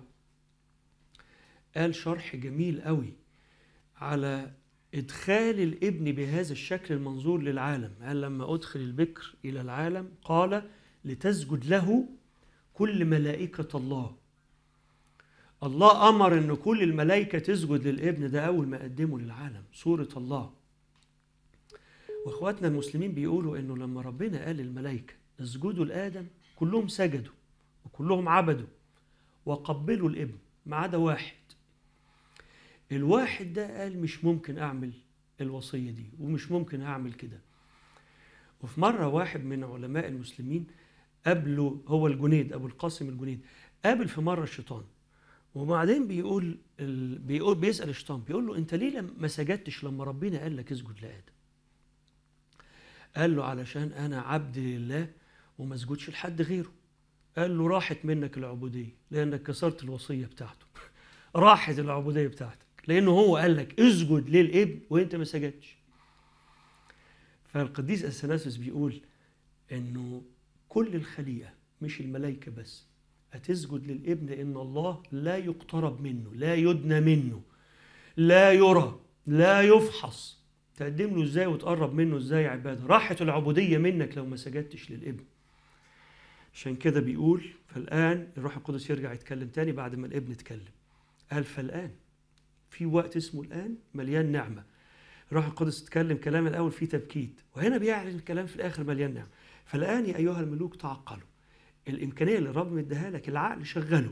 قال شرح جميل قوي على إدخال الابن بهذا الشكل المنظور للعالم قال لما أدخل البكر إلى العالم قال لتسجد له كل ملائكة الله الله أمر أن كل الملائكة تسجد للابن ده أول ما قدمه للعالم صورة الله وإخواتنا المسلمين بيقولوا أنه لما ربنا قال للملائكة اسجدوا لآدم كلهم سجدوا وكلهم عبدوا وقبلوا الابن ما عدا واحد الواحد ده قال مش ممكن أعمل الوصية دي ومش ممكن أعمل كده وفي مرة واحد من علماء المسلمين قابله هو الجنيد أبو القاسم الجنيد قابل في مرة الشيطان وبعدين بيقول ال... بيقول بيسأل الشيطان بيقول له أنت ليه لم- ما سجدتش لما ربنا قال لك اسجد لآدم قال له علشان أنا عبد لله وما اسجدش لحد غيره قال له راحت منك العبودية لأنك كسرت الوصية بتاعته راحت العبودية بتاعتك لأنه هو قال لك اسجد للابن وأنت ما سجدتش فالقديس اثناسيوس بيقول انه كل الخليقه مش الملائكه بس هتسجد للابن ان الله لا يقترب منه لا يدنى منه لا يرى لا يفحص تقدم له ازاي وتقرب منه ازاي عباده راحت العبوديه منك لو ما سجدتش للابن عشان كده بيقول فالان الروح القدس يرجع يتكلم تاني بعد ما الابن اتكلم قال فالان في وقت اسمه الان مليان نعمه الروح القدس اتكلم كلام الاول فيه تبكيت وهنا بيعلن الكلام في الاخر مليان نعم فالان يا ايها الملوك تعقلوا الامكانيه اللي الرب مديها لك العقل شغله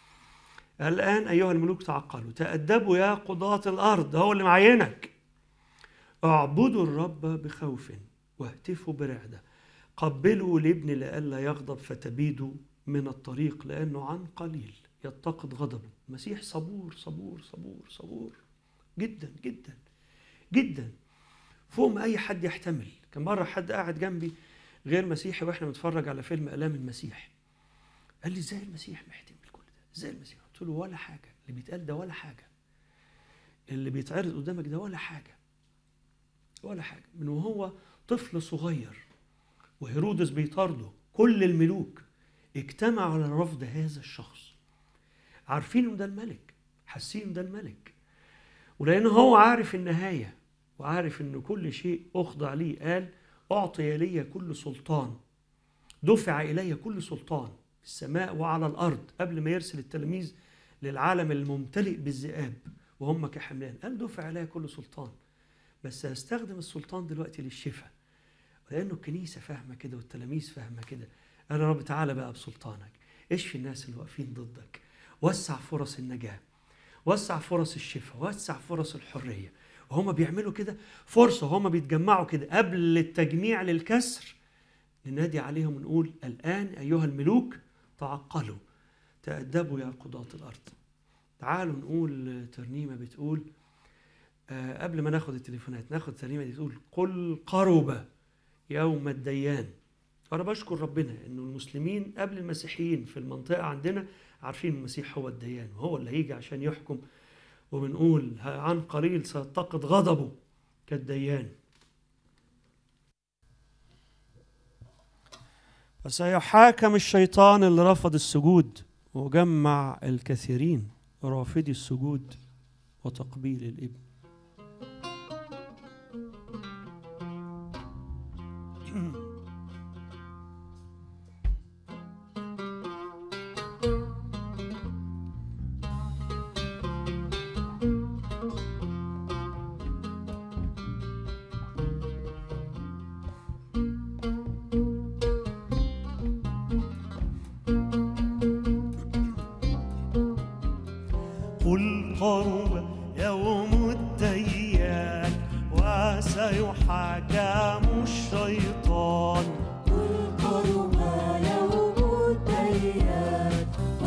الان ايها الملوك تعقلوا تادبوا يا قضاة الارض هو اللي معينك اعبدوا الرب بخوف واهتفوا برعده قبلوا الابن لئلا يغضب فتبيدوا من الطريق لانه عن قليل يتقد غضبه المسيح صبور صبور صبور صبور جدا جدا جدا فوق ما اي حد يحتمل كان مره حد قاعد جنبي غير مسيحي واحنا بنتفرج على فيلم الام المسيح قال لي ازاي المسيح محتمل كل ده ازاي المسيح قلت له ولا حاجه اللي بيتقال ده ولا حاجه اللي بيتعرض قدامك ده ولا حاجه ولا حاجه من وهو طفل صغير وهيرودس بيطارده كل الملوك اجتمعوا على رفض هذا الشخص عارفين انه ده الملك حاسين إنه ده الملك ولأنه هو عارف النهاية وعارف أن كل شيء أخضع ليه قال أعطي لي كل سلطان دفع إلي كل سلطان في السماء وعلى الأرض قبل ما يرسل التلاميذ للعالم الممتلئ بالذئاب وهم كحملان قال دفع إلي كل سلطان بس هستخدم السلطان دلوقتي للشفاء لأنه الكنيسة فاهمة كده والتلاميذ فاهمة كده أنا رب تعالى بقى بسلطانك اشفي الناس اللي واقفين ضدك وسع فرص النجاة وسع فرص الشفاء وسع فرص الحرية وهم بيعملوا كده فرصة هم بيتجمعوا كده قبل التجميع للكسر ننادي عليهم ونقول الآن أيها الملوك تعقلوا تأدبوا يا قضاة الأرض تعالوا نقول ترنيمة بتقول آه قبل ما ناخد التليفونات ناخد ترنيمة دي تقول قل قرب يوم الديان وأنا بشكر ربنا إنه المسلمين قبل المسيحيين في المنطقة عندنا عارفين المسيح هو الديان وهو اللي هيجي عشان يحكم وبنقول عن قليل سيتقد غضبه كالديان فسيحاكم الشيطان اللي رفض السجود وجمع الكثيرين رافضي السجود وتقبيل الابن قل قرب يوم الديان وسيحاكم الشيطان قرب يوم الديان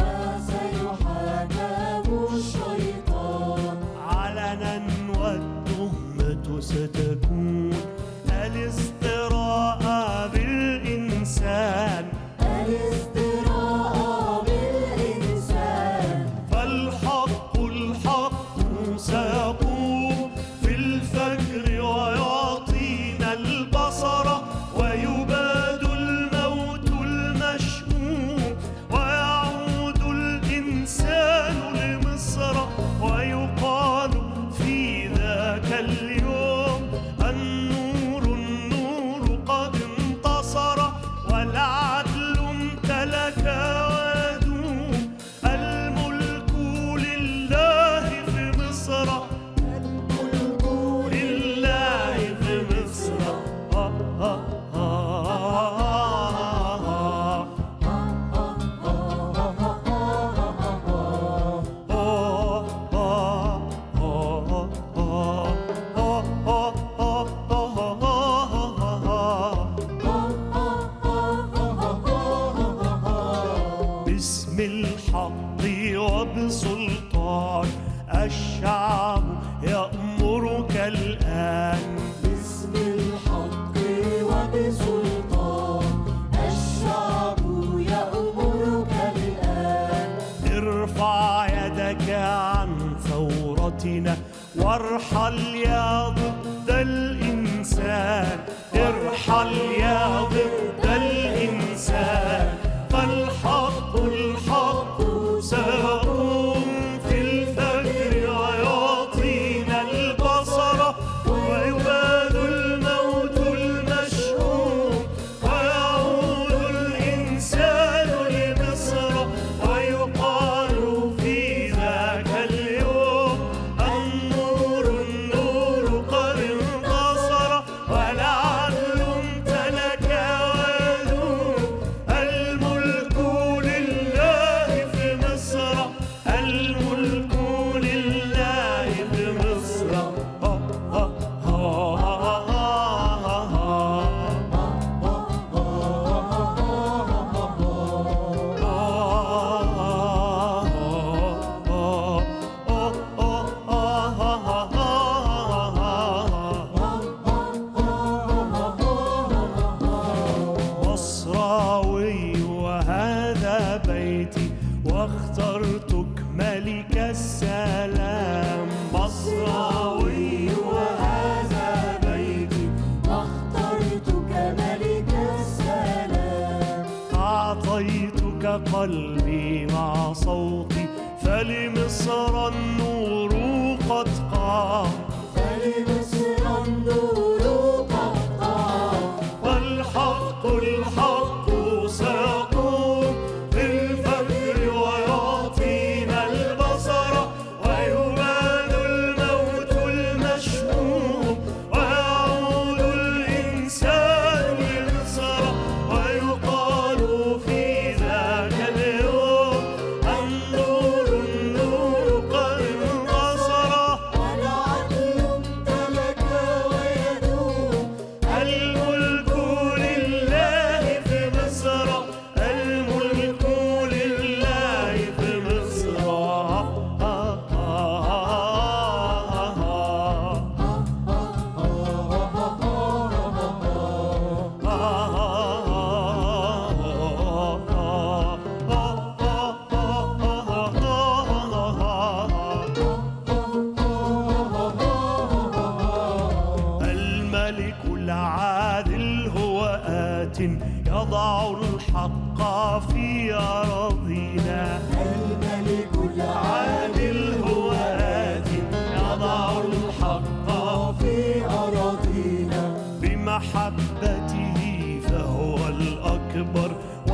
وسيحاكم الشيطان علنا والتهمة ستكون الاستراء بالإنسان الاستراء بالإنسان فالحق الحق سيقوم في الفجر ويعطينا البصر ويباد الموت المشؤوم ويعود الإنسان لمصر ويقال في ذاك اليوم النور النور قد انتصر والعدل امتلك ويدوم الملك لله في مصر الملك لله في مصر آه آه آه باسم الحق وبسلطان الشعب يأمرك الآن باسم الحق وبسلطان الشعب يأمرك الآن ارفع يدك عن ثورتنا وارحل يا ضد الإنسان ارحل يا ضد الإنسان فالحق الحق سيقوم في الفجر ويعطينا البصر ويباد الموت المشؤوم ويعود الإنسان لمصر ويقال في ذاك اليوم النور النور قد انتصر والعدل امتلك ويدوم الملك لله في مصر الملك لله في مصر آه آه آه مصراوي وهذا بيتي واخترتك ملك السلام مصراوي وهذا بيتي واخترتك ملك السلام أعطيتك قلبي مع صوتي فلمصر النور قد قام فلمصر النور قد قام والحق الحق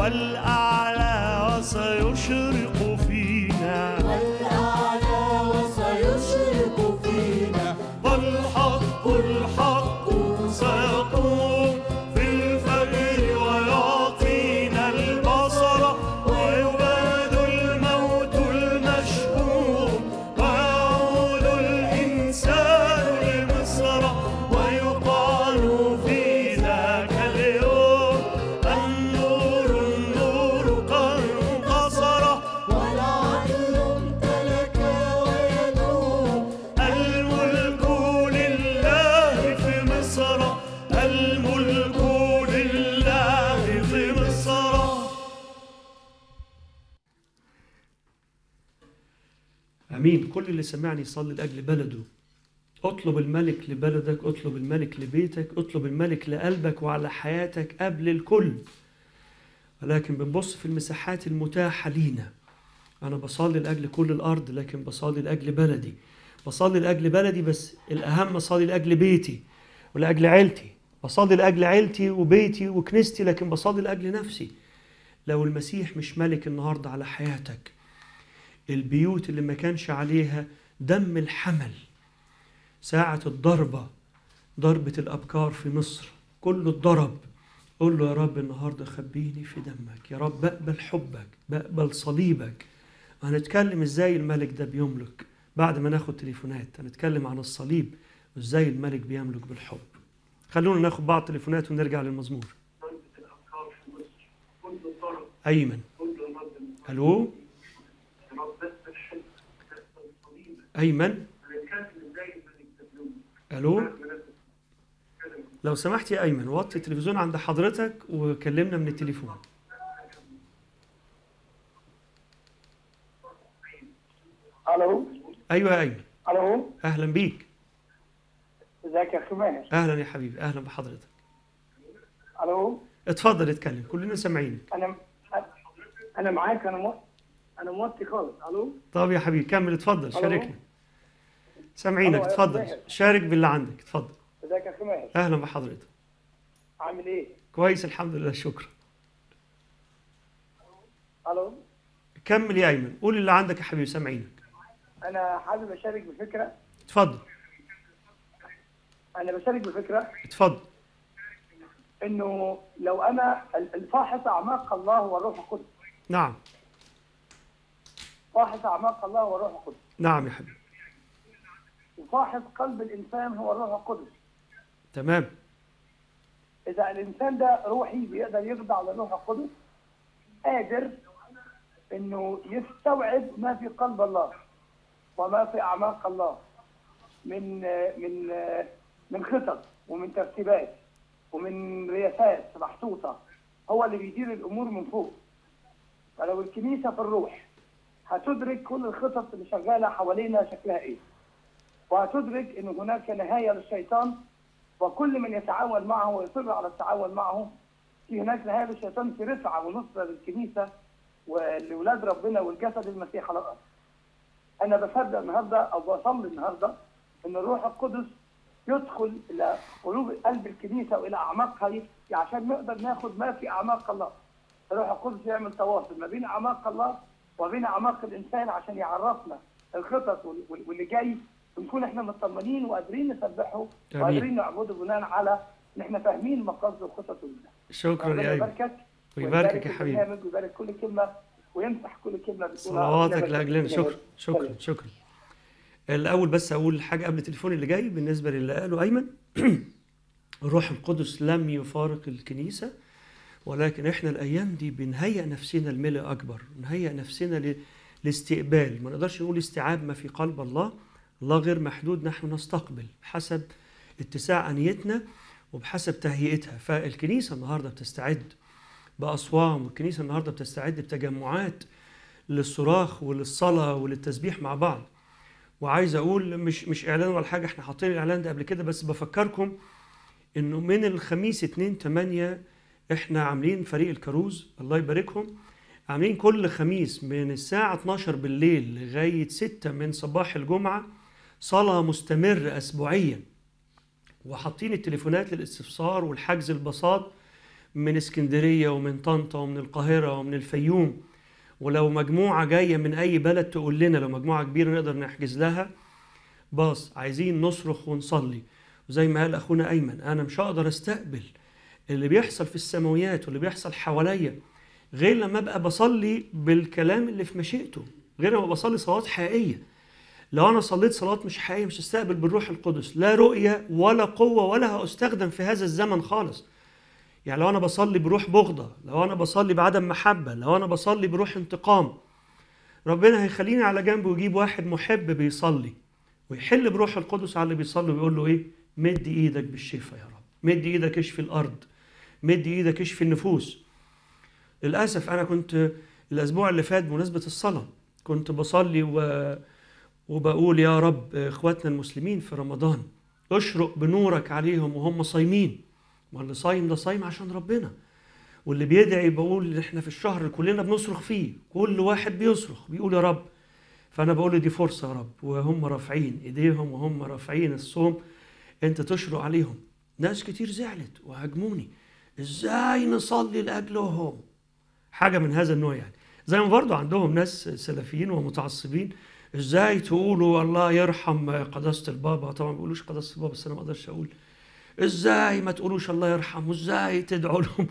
والأعلى وسيشرق فينا والأعلى وسيشرق فينا والحق الحق سيقوم في الفجر ويعطينا البصر ويباد الموت المشهور ويعود الإنسان لمصر ويقال في ذاك اليوم النور النور قد انتصر والعدل امتلك ويدوم الملك لله في مصر الملك لله في مصر امين كل اللي سمعني يصلي لاجل بلده اطلب الملك لبلدك اطلب الملك لبيتك اطلب الملك لقلبك وعلى حياتك قبل الكل ولكن بنبص في المساحات المتاحة لينا أنا بصلي لأجل كل الأرض لكن بصلي لأجل بلدي بصلي لأجل بلدي بس الأهم أصلي لأجل بيتي ولأجل عيلتي بصلي لأجل عيلتي وبيتي وكنيستي لكن بصلي لأجل نفسي لو المسيح مش ملك النهاردة على حياتك البيوت اللي ما كانش عليها دم الحمل ساعة الضربة ضربة الأبكار في مصر كله اتضرب قول له يا رب النهاردة خبيني في دمك يا رب بقبل حبك بقبل صليبك هنتكلم ازاي الملك ده بيملك بعد ما ناخد تليفونات هنتكلم عن الصليب وازاي الملك بيملك بالحب خلونا ناخد بعض التليفونات ونرجع للمزمور أيمن ألو أيمن ألو لو سمحت يا أيمن وطي التلفزيون عند حضرتك وكلمنا من التليفون الو أيوة يا أيمن الو أهلا بيك ازيك يا اخي ماهر أهلا يا حبيبي أهلا بحضرتك الو اتفضل اتكلم كلنا سامعينك انا انا معاك انا مو... انا موطي خالص الو طب يا حبيبي كمل اتفضل ألو. شاركنا سامعينك ألو يا اتفضل ماهر. شارك باللي عندك اتفضل ازيك يا اخي ماهر أهلا بحضرتك عامل ايه كويس الحمد لله شكرا الو كمل يا أيمن قول اللي عندك يا حبيبي سامعينك انا حابب اشارك بفكره اتفضل انا بشارك بفكره اتفضل انه لو انا ال- الفاحص اعماق الله والروح القدس نعم فاحص اعماق الله والروح القدس نعم يا حبيبي وفاحص قلب الانسان هو الروح القدس تمام اذا الانسان ده روحي بيقدر يخضع للروح القدس قادر انه يستوعب ما في قلب الله وما في اعماق الله من من من خطط ومن ترتيبات ومن رياسات محطوطه هو اللي بيدير الامور من فوق فلو الكنيسه في الروح هتدرك كل الخطط اللي شغاله حوالينا شكلها ايه وهتدرك ان هناك نهايه للشيطان وكل من يتعاون معه ويصر على التعاون معه في هناك نهايه للشيطان في رفعه ونصره للكنيسه ولولاد ربنا والجسد المسيح على الارض. انا بصدق النهارده او بصلي النهارده ان الروح القدس يدخل الى قلوب قلب الكنيسه والى اعماقها ي- عشان نقدر ناخد ما في اعماق الله. الروح القدس يعمل تواصل ما بين اعماق الله وبين اعماق الانسان عشان يعرفنا الخطط وال- وال- واللي جاي ونكون احنا مطمنين وقادرين نسبحه آمين. وقادرين نعبده بناء على ان احنا فاهمين مقاصده وخططه لله. شكرا ربنا يا أيمن يباركك ويباركك يا حبيبي البرنامج ويبارك كل كلمه ويمسح كل كلمه بتقولها صلواتك ربنا يبارك لاجلنا فيك. شكرا شكرا سلام. شكرا الاول بس اقول حاجه قبل التليفون اللي جاي بالنسبه للي قاله ايمن الروح القدس لم يفارق الكنيسه ولكن احنا الايام دي بنهيئ نفسنا لملء اكبر نهيئ نفسنا ل- لاستقبال ما نقدرش نقول استيعاب ما في قلب الله الله غير محدود نحن نستقبل حسب اتساع انيتنا وبحسب تهيئتها فالكنيسه النهارده بتستعد باصوام والكنيسه النهارده بتستعد بتجمعات للصراخ وللصلاه وللتسبيح مع بعض وعايز اقول مش مش اعلان ولا حاجه احنا حاطين الاعلان ده قبل كده بس بفكركم انه من الخميس 2 8 احنا عاملين فريق الكروز الله يباركهم عاملين كل خميس من الساعة 12 بالليل لغاية 6 من صباح الجمعة صلاة مستمرة أسبوعيا وحاطين التليفونات للاستفسار والحجز البساط من اسكندريه ومن طنطا ومن القاهره ومن الفيوم ولو مجموعه جايه من اي بلد تقول لنا لو مجموعه كبيره نقدر نحجز لها باص عايزين نصرخ ونصلي وزي ما قال اخونا ايمن انا مش هقدر استقبل اللي بيحصل في السماويات واللي بيحصل حواليا غير لما ابقى بصلي بالكلام اللي في مشيئته غير لما بصلي صلوات حقيقيه لو انا صليت صلاه مش حقيقيه مش هستقبل بالروح القدس لا رؤيه ولا قوه ولا هستخدم في هذا الزمن خالص يعني لو انا بصلي بروح بغضه لو انا بصلي بعدم محبه لو انا بصلي بروح انتقام ربنا هيخليني على جنب ويجيب واحد محب بيصلي ويحل بروح القدس على اللي بيصلي ويقول له ايه مد ايدك بالشفاء يا رب مد ايدك اشفي الارض مد ايدك اشفي النفوس للاسف انا كنت الاسبوع اللي فات بمناسبه الصلاه كنت بصلي و... وبقول يا رب اخواتنا المسلمين في رمضان اشرق بنورك عليهم وهم صايمين واللي صايم ده صايم عشان ربنا واللي بيدعي بقول إن احنا في الشهر اللي كلنا بنصرخ فيه كل واحد بيصرخ بيقول يا رب فانا بقول له دي فرصه يا رب وهم رافعين ايديهم وهم رافعين الصوم انت تشرق عليهم ناس كتير زعلت وهاجموني ازاي نصلي لاجلهم حاجه من هذا النوع يعني زي ما برضه عندهم ناس سلفيين ومتعصبين ازاي تقولوا الله يرحم قداسه البابا طبعا ما بيقولوش قداسه البابا بس انا ما اقدرش اقول ازاي ما تقولوش الله يرحم وازاي تدعوا لهم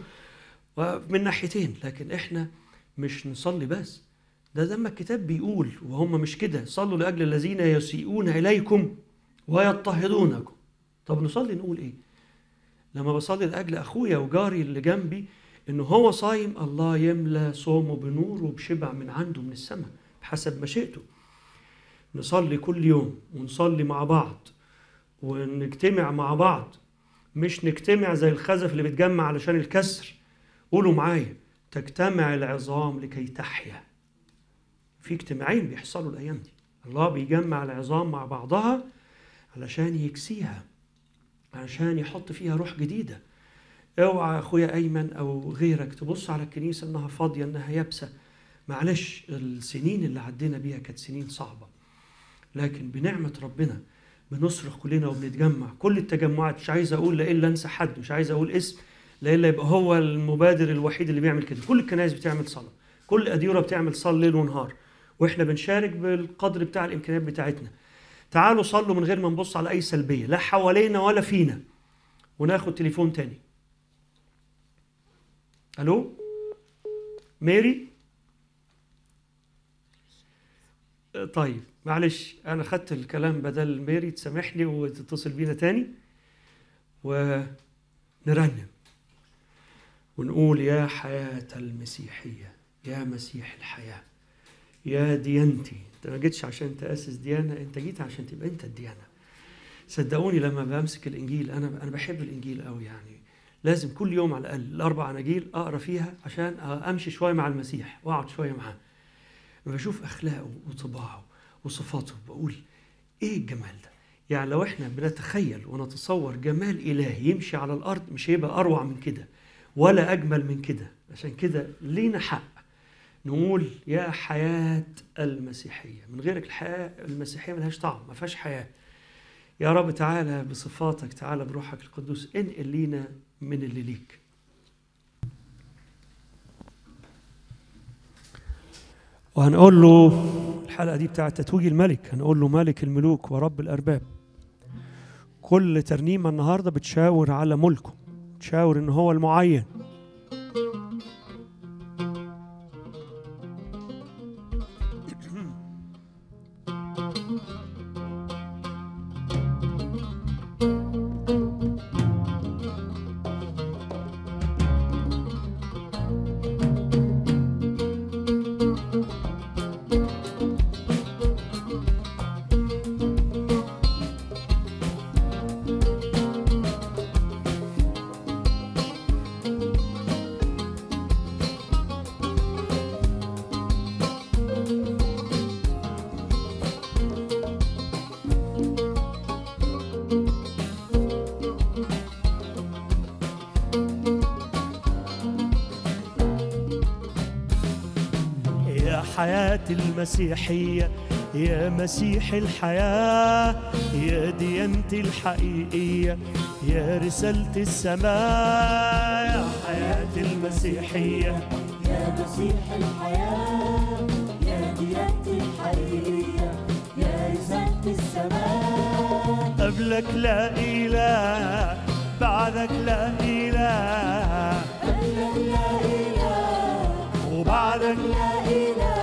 من ناحيتين لكن احنا مش نصلي بس ده زي ما الكتاب بيقول وهم مش كده صلوا لاجل الذين يسيئون اليكم ويضطهدونكم طب نصلي نقول ايه لما بصلي لاجل اخويا وجاري اللي جنبي ان هو صايم الله يملى صومه بنور وبشبع من عنده من السماء بحسب مشيئته نصلي كل يوم ونصلي مع بعض ونجتمع مع بعض مش نجتمع زي الخزف اللي بيتجمع علشان الكسر قولوا معايا تجتمع العظام لكي تحيا في اجتماعين بيحصلوا الايام دي الله بيجمع العظام مع بعضها علشان يكسيها علشان يحط فيها روح جديده اوعى اخويا ايمن او غيرك تبص على الكنيسه انها فاضيه انها يابسه معلش السنين اللي عدينا بيها كانت سنين صعبه لكن بنعمه ربنا بنصرخ كلنا وبنتجمع كل التجمعات مش عايز اقول لا الا انسى حد مش عايز اقول اسم لا الا يبقى هو المبادر الوحيد اللي بيعمل كده كل الكنائس بتعمل صلاه كل اديره بتعمل صلاه ليل ونهار واحنا بنشارك بالقدر بتاع الامكانيات بتاعتنا تعالوا صلوا من غير ما نبص على اي سلبيه لا حوالينا ولا فينا وناخد تليفون تاني الو ميري طيب معلش انا خدت الكلام بدل ميري تسامح لي وتتصل بينا تاني ونرنم ونقول يا حياة المسيحية يا مسيح الحياة يا ديانتي انت ما جيتش عشان تأسس ديانة انت جيت عشان تبقى انت الديانة صدقوني لما بمسك الانجيل انا انا بحب الانجيل قوي يعني لازم كل يوم على الاقل الاربع اناجيل اقرا فيها عشان امشي شويه مع المسيح واقعد شويه معاه لما بشوف اخلاقه وطباعه وصفاته بقول ايه الجمال ده يعني لو احنا بنتخيل ونتصور جمال الهي يمشي على الارض مش هيبقى اروع من كده ولا اجمل من كده عشان كده لينا حق نقول يا حياة المسيحية من غيرك الحياة المسيحية ملهاش طعم ما فيهاش حياة يا رب تعالى بصفاتك تعالى بروحك القدوس انقل لينا من اللي ليك وهنقول له الحلقة دي بتاعت تتويج الملك هنقول له ملك الملوك ورب الأرباب كل ترنيمة النهاردة بتشاور على ملكه بتشاور إن هو المعين يا حياة المسيحية يا مسيح الحياة يا ديانتي الحقيقية يا رسالة السماء يا حياة المسيحية يا مسيح الحياة يا ديانتي الحقيقية يا رسالة السماء قبلك لا إله بعدك لا إله قبلك لا إله وبعدك لا إله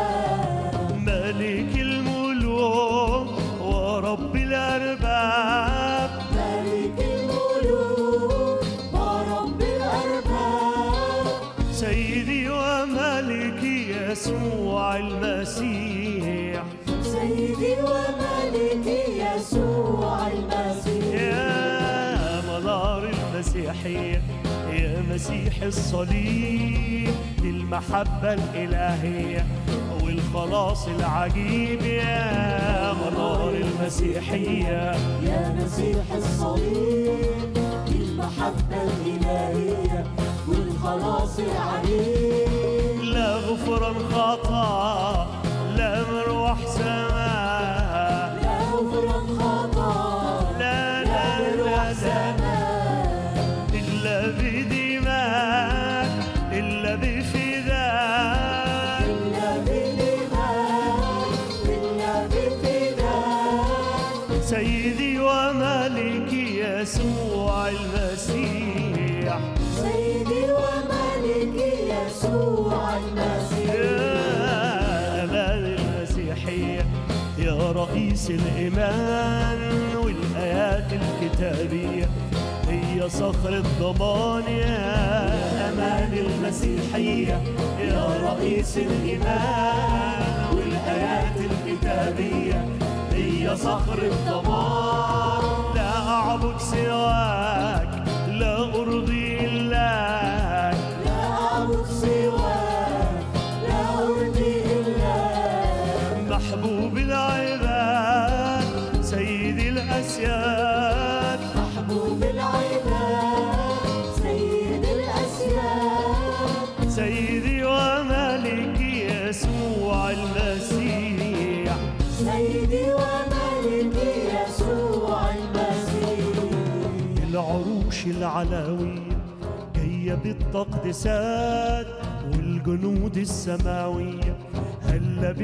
ملك الملوك ورب الأرباب ملك الملوك ورب الأرباب سيدي وملكي يسوع المسيح سيدي وملكي يسوع المسيح يا منار المسيحية يا مسيح الصليب للمحبة الإلهية والخلاص العجيب يا منار المسيحية يا مسيح الصليب المحبة الإلهية والخلاص العليم لا غفران خطا لا مروح سماء لا غفران خطا لا لا لا, لا إلا بدماء إلا بفداء إلا بدماء إلا بفداء سيدي وملكي يسوع المسيح سيدي وملكي يسوع المسيح يا أمان المسيحية يا رئيس الإيمان والآيات الكتابية هي صخر الضمان يا أمان المسيحية يا رئيس الإيمان والآيات الكتابية هي صخر الضمان لا أعبد سواك لا أرضي إلاك لا أعبد سواك لا أرضي إلاك محبوب العباد سيد الأسياد محبوب العباد سيد الأسياد سيدي وملكي يسوع المسيح سيدي وملكي يسوع المسيح العروش العلوية جاية بالتقديسات والجنود السماوية هلا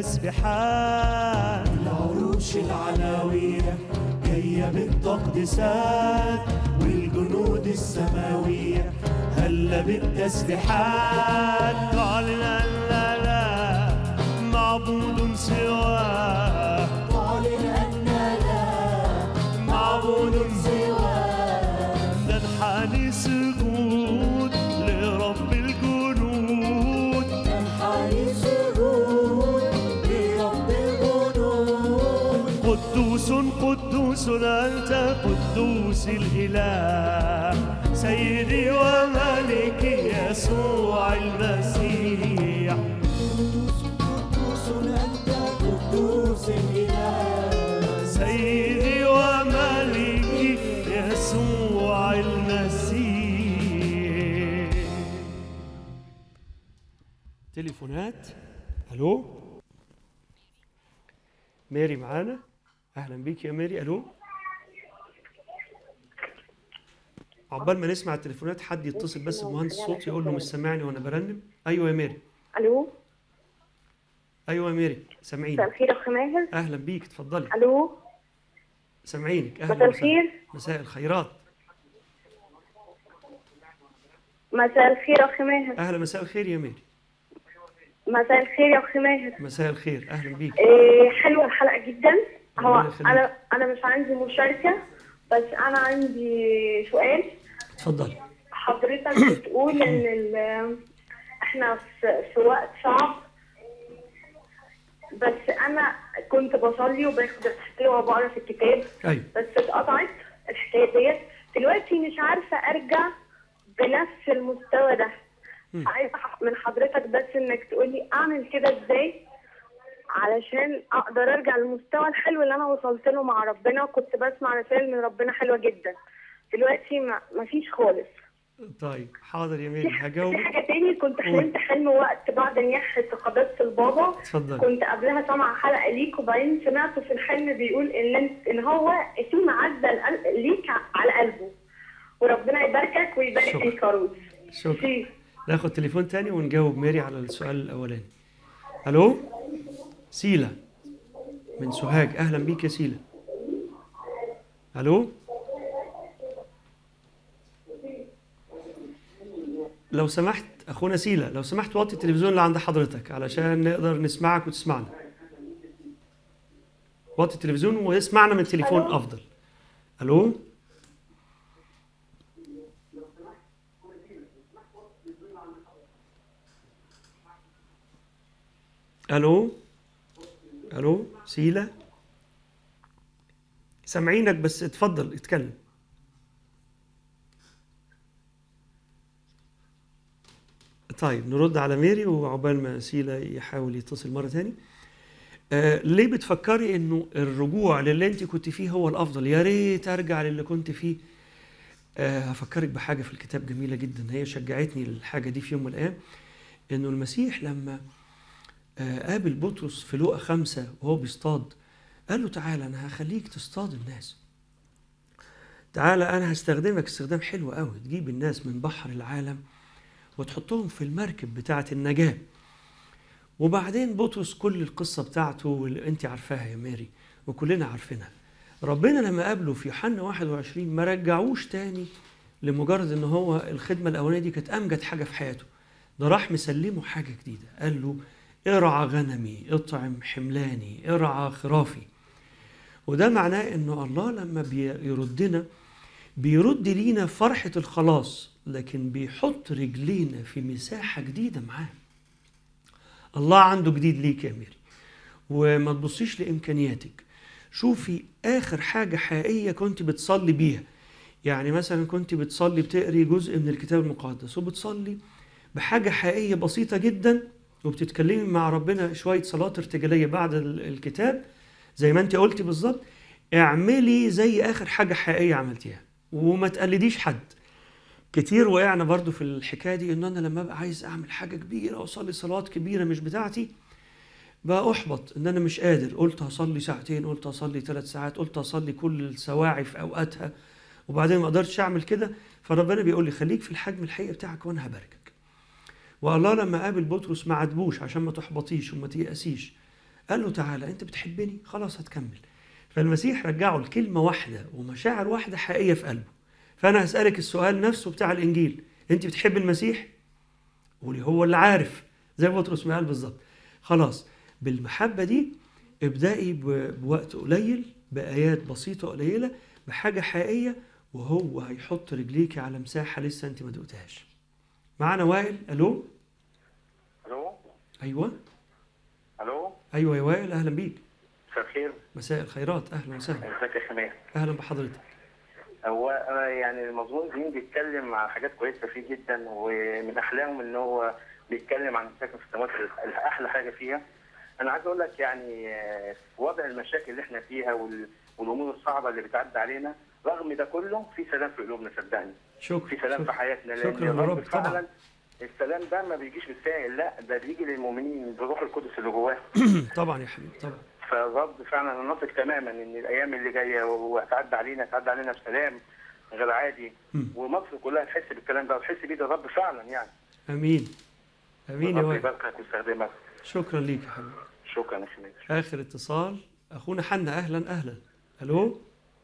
بالتسبيحات العروش العلوية جاية بالتقديسات والجنود السماوية هلا بالتسبيحات تعلن أن لا لا معبود سواه تعلن أن لا معبود سواك ننحني سجود لرب الجنود تنحني سجود لرب الجنود قدوس قدوس أنت قدوس الإله سيدي وملكي يسوع المسيح قدوس أنت قدوس الإله سيدي وملكي يسوع المسيح تليفونات الو ماري معانا اهلا بيك يا ماري الو عقبال ما نسمع التليفونات حد يتصل بس بمهندس الصوت يقول له مش سامعني وانا برنم ايوه يا ماري الو ايوه يا ماري مساء سامعيني الخير يا اخي ماهر اهلا بيك اتفضلي الو سامعينك اهلا مساء وسهلا. الخير مساء الخيرات مساء الخير يا اخي ماهر اهلا مساء الخير يا ماري مساء الخير يا اخي ماهر مساء الخير اهلا بيك إيه حلوه الحلقه جدا هو ربنا يخليك. انا انا مش عندي مشاركه بس انا عندي سؤال اتفضلي حضرتك بتقول ان ال- احنا في, في وقت صعب بس انا كنت بصلي وباخد الحكايه وبقرا في الكتاب ايوه بس اتقطعت الحكايه ديت دلوقتي مش عارفه ارجع بنفس المستوى ده عايزه من حضرتك بس انك تقولي اعمل كده ازاي علشان اقدر ارجع للمستوى الحلو اللي انا وصلت له مع ربنا وكنت بسمع رسائل من ربنا حلوه جدا دلوقتي ما مفيش خالص طيب حاضر يا في ميري ح- في هجاوبك حاجه تاني كنت حلمت حلم وقت بعد نياحه قداسه البابا اتفضل كنت قبلها سامعه حلقه ليك وبعدين سمعته في الحلم بيقول ان انت ان هو في معزه القلب- ليك على قلبه وربنا يباركك ويبارك شكرا. الكاروز شكرا في ناخد تليفون تاني ونجاوب ميري على السؤال الاولاني الو سيلا من سوهاج اهلا بيك يا سيلا الو لو سمحت اخونا سيلا لو سمحت وطي التلفزيون اللي عند حضرتك علشان نقدر نسمعك وتسمعنا وطي التلفزيون واسمعنا من التليفون ألو؟ افضل الو الو الو سيلا سامعينك بس اتفضل اتكلم طيب نرد على ميري وعقبال ما سيلا يحاول يتصل مره تاني آه ليه بتفكري انه الرجوع للي انت كنت فيه هو الافضل يا ريت ارجع للي كنت فيه آه هفكرك بحاجه في الكتاب جميله جدا هي شجعتني للحاجه دي في يوم من الايام انه المسيح لما آه قابل بطرس في لوقا خمسة وهو بيصطاد قال له تعالى انا هخليك تصطاد الناس تعالى انا هستخدمك استخدام حلو قوي تجيب الناس من بحر العالم وتحطهم في المركب بتاعه النجاه وبعدين بطرس كل القصه بتاعته واللي انت عارفاها يا ماري وكلنا عارفينها ربنا لما قابله في يوحنا 21 ما رجعوش تاني لمجرد ان هو الخدمه الاولانيه دي كانت امجد حاجه في حياته ده راح مسلمه حاجه جديده قال له ارعى غنمي اطعم حملاني ارعى خرافي وده معناه انه الله لما بيردنا بيرد لينا فرحه الخلاص لكن بيحط رجلينا في مساحه جديده معاه الله عنده جديد ليك يا ميري وما تبصيش لامكانياتك شوفي اخر حاجه حقيقيه كنت بتصلي بيها يعني مثلا كنت بتصلي بتقري جزء من الكتاب المقدس وبتصلي بحاجه حقيقيه بسيطه جدا وبتتكلمي مع ربنا شويه صلاه ارتجاليه بعد ال- الكتاب زي ما انت قلتي بالظبط اعملي زي اخر حاجه حقيقيه عملتيها وما تقلديش حد كتير وقعنا برضو في الحكايه دي ان انا لما ابقى عايز اعمل حاجه كبيره واصلي صلوات كبيره مش بتاعتي بقى احبط ان انا مش قادر قلت هصلي ساعتين قلت هصلي ثلاث ساعات قلت هصلي كل السواعي في اوقاتها وبعدين ما قدرتش اعمل كده فربنا بيقول لي خليك في الحجم الحقيقي بتاعك وانا هباركك والله لما قابل بطرس ما عاتبوش عشان ما تحبطيش وما تيأسيش قال له تعالى انت بتحبني خلاص هتكمل فالمسيح رجعه لكلمه واحده ومشاعر واحده حقيقيه في قلبه فانا هسالك السؤال نفسه بتاع الانجيل انت بتحب المسيح قولي هو اللي عارف زي بطرس ما قال بالظبط خلاص بالمحبه دي ابدأي ب- بوقت قليل بآيات بسيطة قليلة بحاجة حقيقية وهو هيحط رجليكي على مساحة لسه انت ما دقتهاش معانا وائل الو الو ايوه الو ايوه يا وائل اهلا بيك مساء الخير مساء الخيرات اهلا وسهلا ازيك يا حماد اهلا بحضرتك هو انا يعني المضمون الدين بيتكلم عن حاجات كويسه فيه جدا ومن احلامه ان هو بيتكلم عن ساكن في السماوات احلى حاجه فيها انا عايز اقول لك يعني آه، في وضع المشاكل اللي احنا فيها وال- والامور الصعبه اللي بتعدي علينا رغم ده كله في سلام في قلوبنا صدقني شكرا في سلام في شكرا. حياتنا لان شكرا الرب لرب طبعا فعلا السلام ده ما بيجيش بالسائل لا ده بيجي للمؤمنين بروح القدس اللي جواه طبعا يا حبيبي طبعا فالرب فعلا انا نثق تماما ان الايام اللي جايه وهتعدي علينا هتعدي علينا بسلام غير عادي مم. ومصر كلها تحس بالكلام ده وتحس بيه ده الرب فعلا يعني امين امين يا الرب وائل يباركك ويستخدمك شكرا ليك يا حبيبي شكرا يا حميد اخر اتصال اخونا حنا اهلا اهلا الو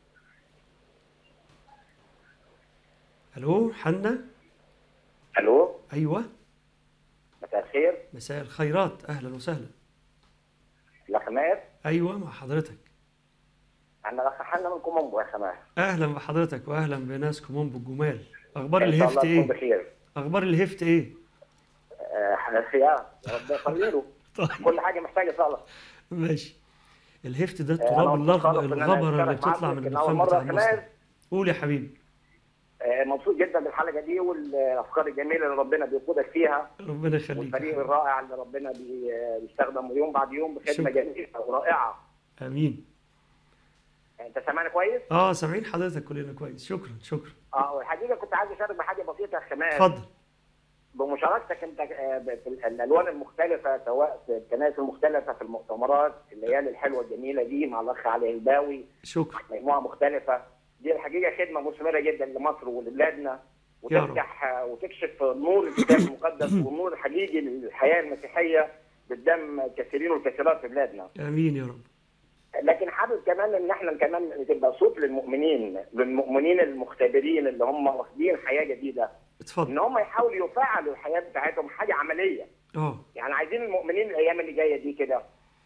الو حنا الو ايوه مساء الخير مساء الخيرات اهلا وسهلا يا خماس ايوه مع حضرتك انا الاخ حنا من كومومبو يا خماس اهلا بحضرتك واهلا بناس كومومبو الجمال اخبار ان شاء الله الهفت تكون ايه بخير اخبار الهفت ايه آه، حنفيات ربنا يخلي له طيب كل حاجه محتاجه صلاه ماشي الهفت ده أنا التراب مبسوط اللغب خالص إن أنا الغبره اللي أشترك معاك بتطلع من يمكن الدخان أول مرة بتاع يا خماس. المصنع قول يا حبيبي آه، مبسوط جدا بالحلقه دي والافكار الجميله اللي ربنا بيقودك فيها ربنا يخليك يا والفريق حبيبي. الرائع اللي ربنا بي- بيستخدمه يوم بعد يوم بخدمه شكرا. جميله ورائعه امين انت سامعني كويس؟ اه سامعين حضرتك كلنا كويس شكرا شكرا اه والحقيقه كنت عايز اشارك بحاجه بسيطه يا خماس اتفضل بمشاركتك انت آه، ب- في الالوان المختلفه سواء في الكنائس المختلفه في المؤتمرات الليالي الحلوه الجميله دي مع الاخ علي الباوي شكرا مجموعه مختلفه دي الحقيقه خدمه مثمره جدا لمصر ولبلادنا يا رب. وتفتح آه، وتكشف نور الكتاب المقدس والنور الحقيقي للحياه المسيحيه قدام كثيرين والكثيرات في بلادنا امين يا رب لكن حابب كمان ان احنا كمان تبقى صوت للمؤمنين للمؤمنين المختبرين اللي هم واخدين حياه جديده ان اتفضل هم يحاولوا يفعلوا الحياه بتاعتهم حاجه عمليه اه يعني عايزين المؤمنين الايام اللي جايه دي كده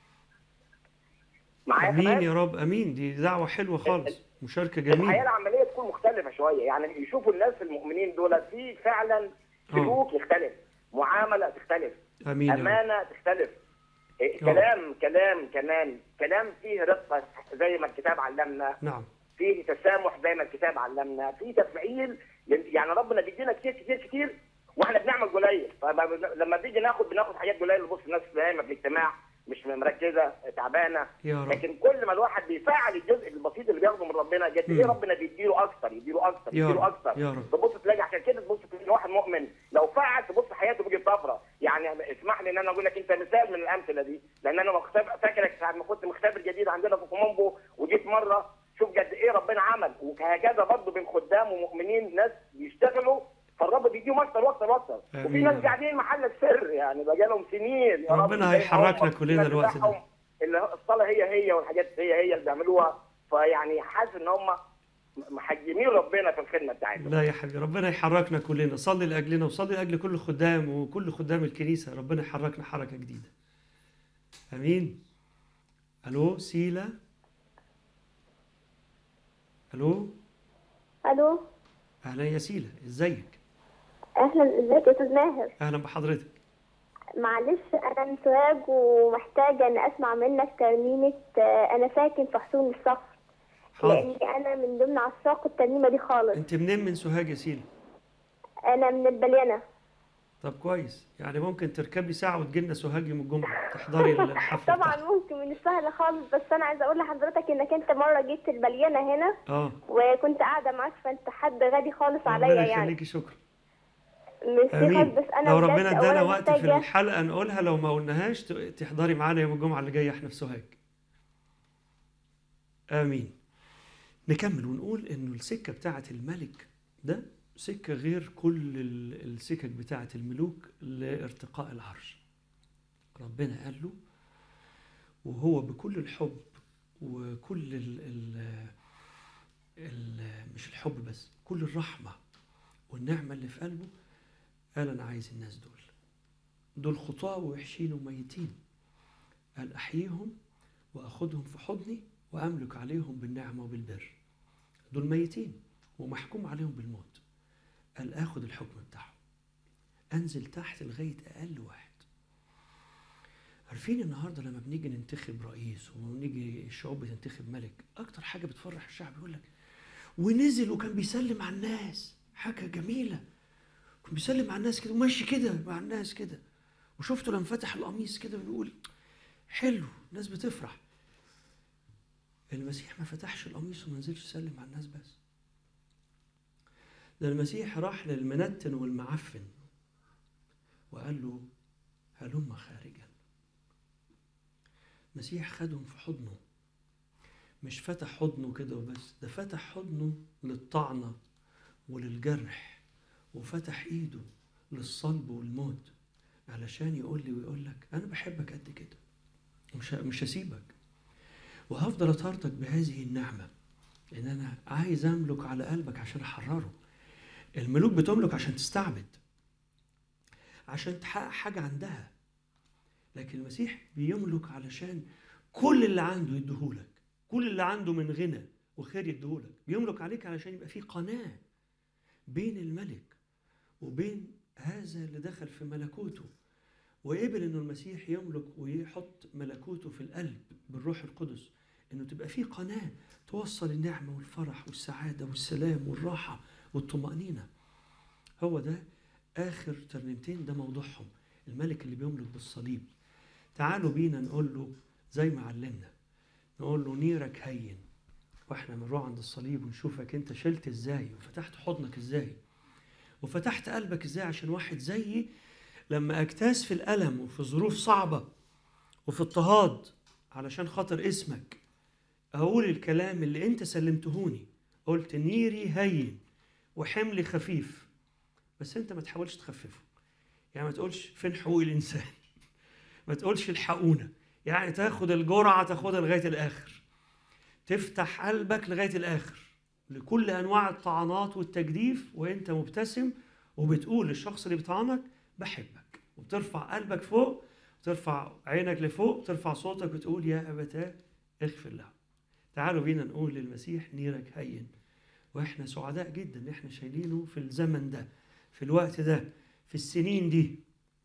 معايا امين كمان يا رب امين دي دعوه حلوه خالص مشاركه الحياه جميله العمليه تكون مختلفه شويه يعني يشوفوا الناس المؤمنين دول في فعلا سلوك يختلف معامله تختلف امين يا رب امانه تختلف إيه، آه. كلام كلام كمان كلام فيه رقه زي ما الكتاب علمنا نعم فيه تسامح زي ما الكتاب علمنا فيه تفعيل لل- يعني ربنا بيدينا كتير كتير كتير واحنا بنعمل قليل فلما بيجي ناخد بناخد حاجات قليل نبص الناس نايمه في الاجتماع مش مركزه تعبانه يا رب لكن كل ما الواحد بيفعل الجزء البسيط اللي بياخده من ربنا قد ايه مم. ربنا بيديله اكتر يديله اكتر يا يديله رب اكتر يا رب تبص تلاقي عشان كده تبص تلاقي واحد مؤمن لو فعل تبص حياته بقت طفره يعني اسمح لي ان انا اقول لك انت مثال من الامثله دي لان انا مختبر فاكرك ساعه ما كنت مختبر جديد عندنا في كومومبو وجيت مره شوف قد ايه ربنا عمل وهكذا برضه بين خدام ومؤمنين ناس بيشتغلوا فالرب بيديهم اكتر واكتر واكتر وفي آمين ناس يا رب. قاعدين محلك سر يعني بقى لهم سنين يا رب ربنا زي ما هيحركنا هم كلنا الناس الوقت ده. بتاعهم اللي الصلاه هي هي والحاجات هي هي اللي بيعملوها فيعني حاسس ان هم محجمين ربنا في الخدمه بتاعتهم لا يا حبيبي ربنا يحركنا كلنا صلي لاجلنا وصلي لاجل كل خدام وكل خدام الكنيسه ربنا يحركنا حركه جديده امين الو سيلا الو الو اهلا يا سيلا ازيك اهلا ازيك يا استاذ ماهر اهلا بحضرتك معلش انا من سوهاج ومحتاجه ان اسمع منك ترنيمه آه، انا ساكن في حصون الصخر حاضر لاني انا من ضمن عشاق الترنيمه دي خالص انت منين من سوهاج يا سيلا انا من البليانه طب كويس يعني ممكن تركبي ساعه وتجي لنا سوهاج يوم الجمعه تحضري الحفله طبعا بتاعتك. ممكن من السهل خالص بس انا عايزه اقول لحضرتك انك انت مره جيت البليانه هنا اه وكنت قاعده معاك فانت حد غالي خالص عليا ربنا يعني يخليكي شكرا ميرسي امين خالص بس انا لو بجد ربنا ادانا أولاً وقت في محتاجة- الحلقه نقولها لو ما قلناهاش ت- تحضري معانا يوم الجمعه اللي جايه احنا في سوهاج امين نكمل ونقول انه السكه بتاعه الملك ده سكه غير كل ال- السكك بتاعه الملوك لارتقاء العرش ربنا قال له وهو بكل الحب وكل ال ال ال مش الحب بس كل الرحمه والنعمه اللي في قلبه قال انا عايز الناس دول دول خطاة ووحشين وميتين قال احييهم واخدهم في حضني واملك عليهم بالنعمه وبالبر دول ميتين ومحكوم عليهم بالموت قال اخد الحكم بتاعهم انزل تحت لغايه اقل واحد عارفين النهارده لما بنيجي ننتخب رئيس ونيجي الشعوب بتنتخب ملك اكتر حاجه بتفرح الشعب يقول لك ونزل وكان بيسلم على الناس حاجه جميله كان بيسلم على الناس كده وماشي كده مع الناس كده وشفته لما فتح القميص كده بيقول حلو الناس بتفرح المسيح ما فتحش القميص وما نزلش يسلم على الناس بس ده المسيح راح للمنتن والمعفن وقال له هلم خارجا المسيح خدهم في حضنه مش فتح حضنه كده وبس ده فتح حضنه للطعنة وللجرح وفتح ايده للصلب والموت علشان يقول لي ويقول لك انا بحبك قد كده مش مش هسيبك وهفضل اطاردك بهذه النعمه ان انا عايز املك على قلبك عشان احرره الملوك بتملك عشان تستعبد عشان تحقق حاجه عندها لكن المسيح بيملك علشان كل اللي عنده يديهولك كل اللي عنده من غنى وخير يديهولك بيملك عليك علشان يبقى في قناه بين الملك وبين هذا اللي دخل في ملكوته وقبل انه المسيح يملك ويحط ملكوته في القلب بالروح القدس انه تبقى في قناه توصل النعمه والفرح والسعاده والسلام والراحه والطمانينه هو ده اخر ترنيمتين ده موضوعهم الملك اللي بيملك بالصليب تعالوا بينا نقول له زي ما علمنا نقول له نيرك هين واحنا بنروح عند الصليب ونشوفك انت شلت ازاي وفتحت حضنك ازاي وفتحت قلبك ازاي عشان واحد زيي لما اجتاز في الالم وفي ظروف صعبه وفي اضطهاد علشان خاطر اسمك اقول الكلام اللي انت سلمتهوني قلت نيري هين وحملي خفيف بس انت ما تحاولش تخففه يعني ما تقولش فين حقوق الانسان ما تقولش الحقونا يعني تاخد الجرعه تاخدها لغايه الاخر تفتح قلبك لغايه الاخر لكل انواع الطعنات والتجديف وانت مبتسم وبتقول للشخص اللي بيطعنك بحبك وبترفع قلبك فوق ترفع عينك لفوق ترفع صوتك وتقول يا ابتاه اغفر له تعالوا بينا نقول للمسيح نيرك هين واحنا سعداء جدا ان احنا شايلينه في الزمن ده في الوقت ده في السنين دي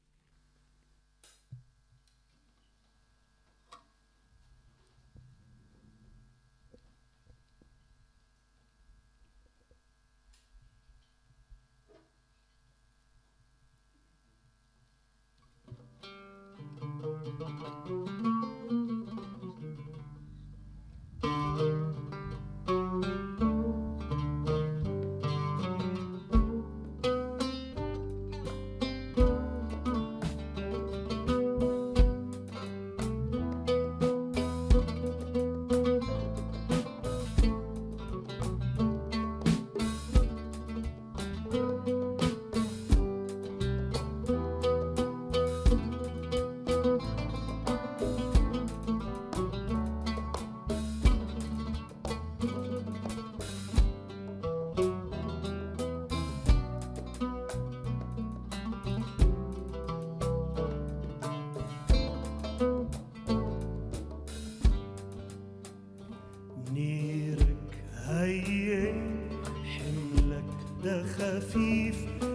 نيرك هين حملك ده خفيف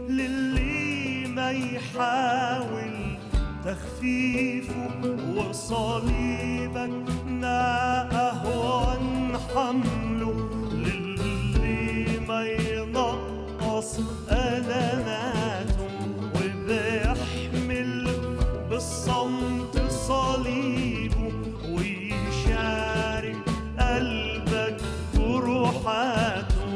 للي ما يحاول تخفيفه وصليبك ما أهون حمله للي ما ينقص ألماته وبيحمل بالصمت صليبه ويشارك قلبك جروحاته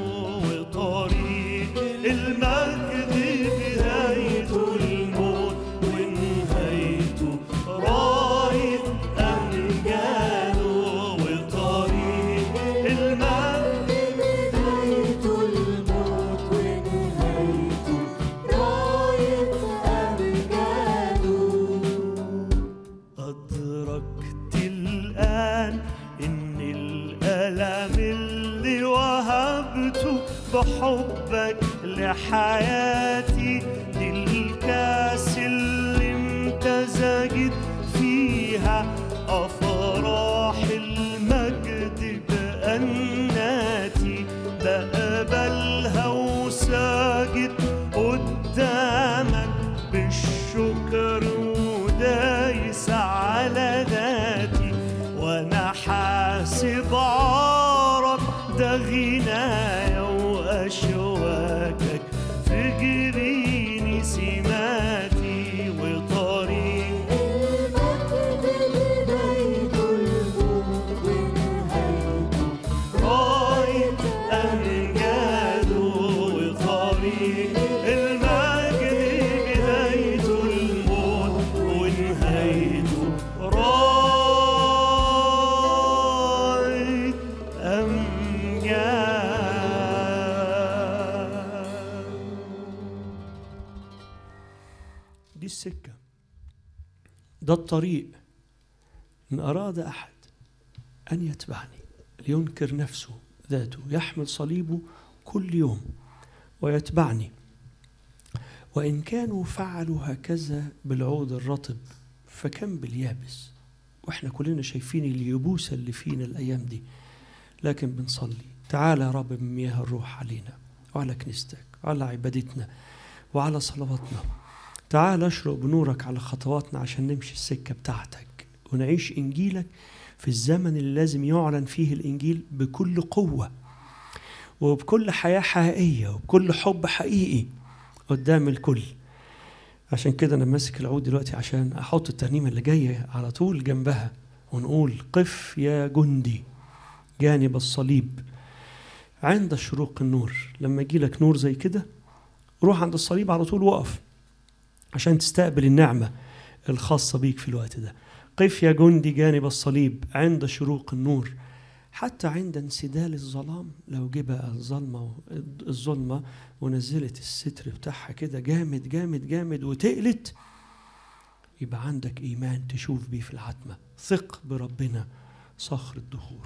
وطريق المجد بدايته الموت ونهايته راية أمجاده وطريق المجد بدايته الموت ونهايته راية أمجاده أدركت الآن إن الألم اللي وهبته بحبك لحياتي دي الكاس اللي امتزجت فيها أفراح المجد بأناتي بقبلها وساجد قدامك بالشكر ودايس على ذاتي وانا حاسب عارك ده غنايا واشواكك في جبيني سماتي وطريق المجد بدايته الموت ونهايته راية أمجاده وطريق المجد بدايته الموت ونهايته راية أمجاد دي السكة ده الطريق إن أراد أحد أن يتبعني لينكر نفسه ذاته يحمل صليبه كل يوم ويتبعني وإن كانوا فعلوا هكذا بالعود الرطب فكم باليابس وإحنا كلنا شايفين اليبوسة اللي فينا الأيام دي لكن بنصلي تعالى يا رب بمياه الروح علينا وعلى كنيستك وعلى عبادتنا وعلى صلواتنا تعال اشرق بنورك على خطواتنا عشان نمشي السكة بتاعتك ونعيش إنجيلك في الزمن اللي لازم يعلن فيه الإنجيل بكل قوة وبكل حياة حقيقية وبكل حب حقيقي قدام الكل عشان كده أنا ماسك العود دلوقتي عشان أحط الترنيمة اللي جاية على طول جنبها ونقول قف يا جندي جانب الصليب عند شروق النور لما يجي لك نور زي كده روح عند الصليب على طول وقف عشان تستقبل النعمة الخاصة بيك في الوقت ده قف يا جندي جانب الصليب عند شروق النور حتى عند انسدال الظلام لو جه بقى الظلمة الظلمة ونزلت الستر بتاعها كده جامد جامد جامد وتقلت يبقى عندك إيمان تشوف بيه في العتمة ثق بربنا صخر الدهور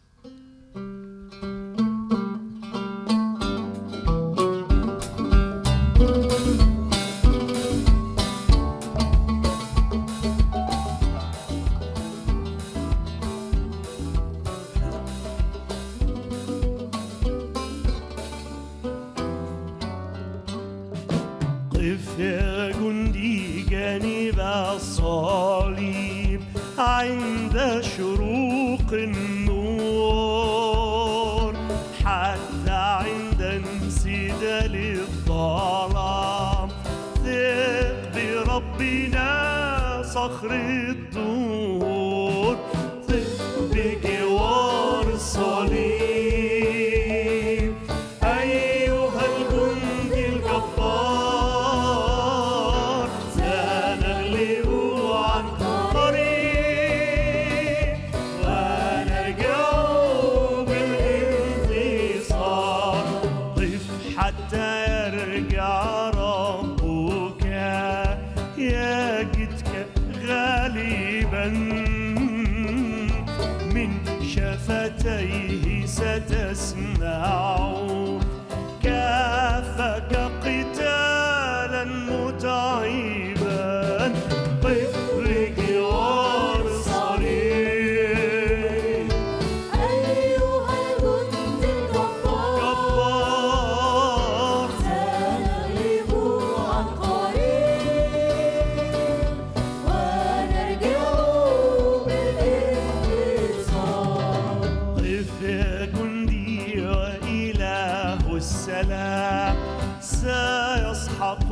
قف يا جندي جانب الصليب عند شروق النور حتى عند انسدال الظلام ثق بربنا صخر الدور ثق بجوار الصليب أيها الجندي الجبار سنغلب عن طريق ونرجع بالانتصار قف حتى يرجع ربك يجدك غالبا من شفتيه ستسمع كافك قتالا متعبا قف بجوار الصليب أيها الجندي الجبار جبار سنغلب عن قريب ونرجع بالانتصار قف يا جندي وإله السلام سيسحق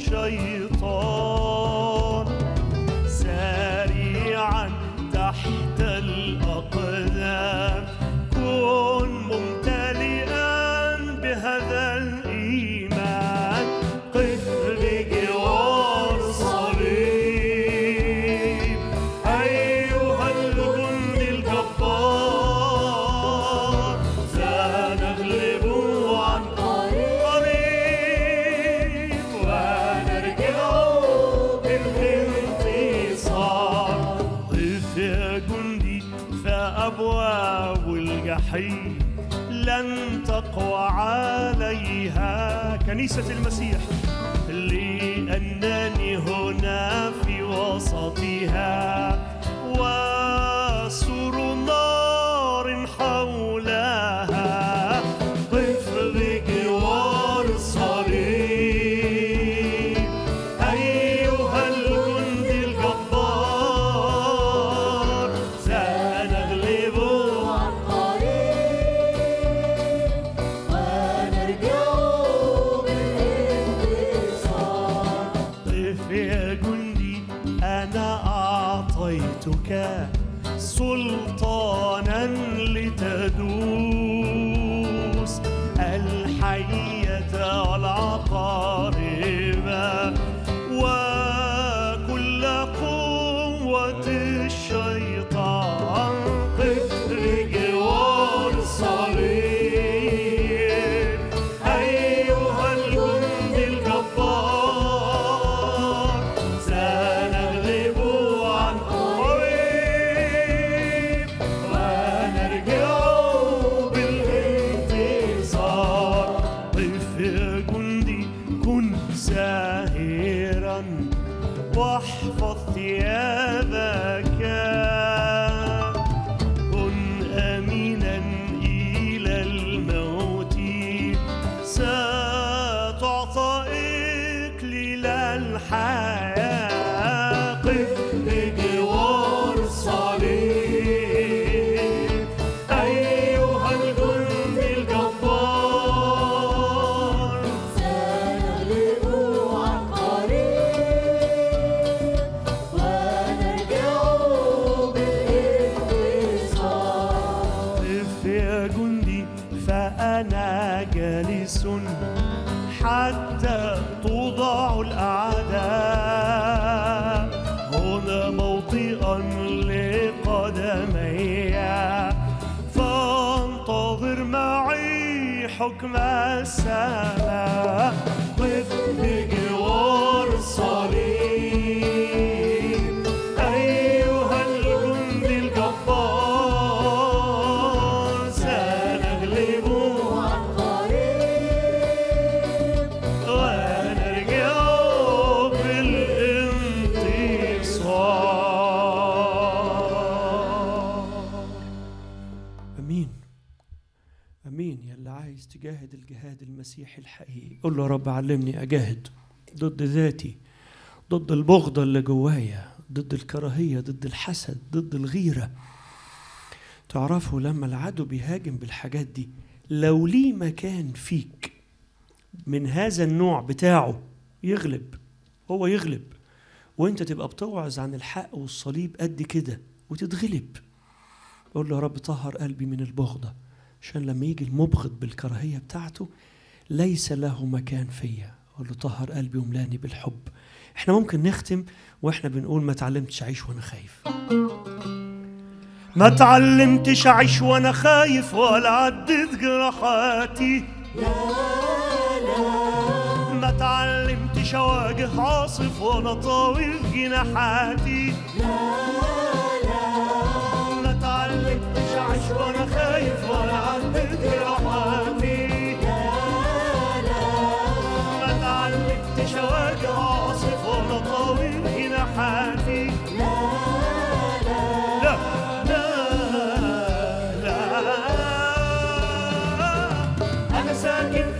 الشيطان سريعا تحت الأقدام كن ممتلئا بهذا الإيمان قف بجوار الصليب أيها الجندي الجبار سنغلب عن قريب ونرجع بالانتصار قف يا جندي فأبواب الجحيم لن تقوى عليها كنيسة المسيح لأنني هنا في وسطها وسور نار حولها قف بجوار الصليب أيها الجندي الجبار سنغلب عن قريب ونرجع بالانتصار قف يا جندي أنا أعطيتك أنا جالس حتى توضع الأعداء هنا موطئا لقدمي فانتظر معي حكم السماء قف بجوار الصليب أيها الجند الجبار سنغلب عن قريب ونرجع بالانتصار امين امين يا اللي عايز تجاهد الجهاد المسيحي الحقيقي قول له يا رب علمني اجاهد ضد ذاتي ضد البغضة اللي جوايا ضد الكراهية ضد الحسد ضد الغيرة تعرفوا لما العدو بيهاجم بالحاجات دي لو ليه مكان فيك من هذا النوع بتاعه يغلب هو يغلب وانت تبقى بتوعظ عن الحق والصليب قد كده وتتغلب قول له يا رب طهر قلبي من البغضة عشان لما يجي المبغض بالكراهية بتاعته ليس له مكان فيا قول له طهر قلبي وملاني بالحب احنا ممكن نختم واحنا بنقول ما اتعلمتش اعيش وانا خايف ما تعلمتش اعيش وانا خايف ولا عدت جراحاتي ما تعلمتش اواجه عاصف وانا طاوي في جناحاتي ما تعلمتش اعيش وانا خايف ولا عدت جراحاتي ما تعلمتش اواجه عاصف وانا طاوي في جناحاتي لا لا لا أنا ساكن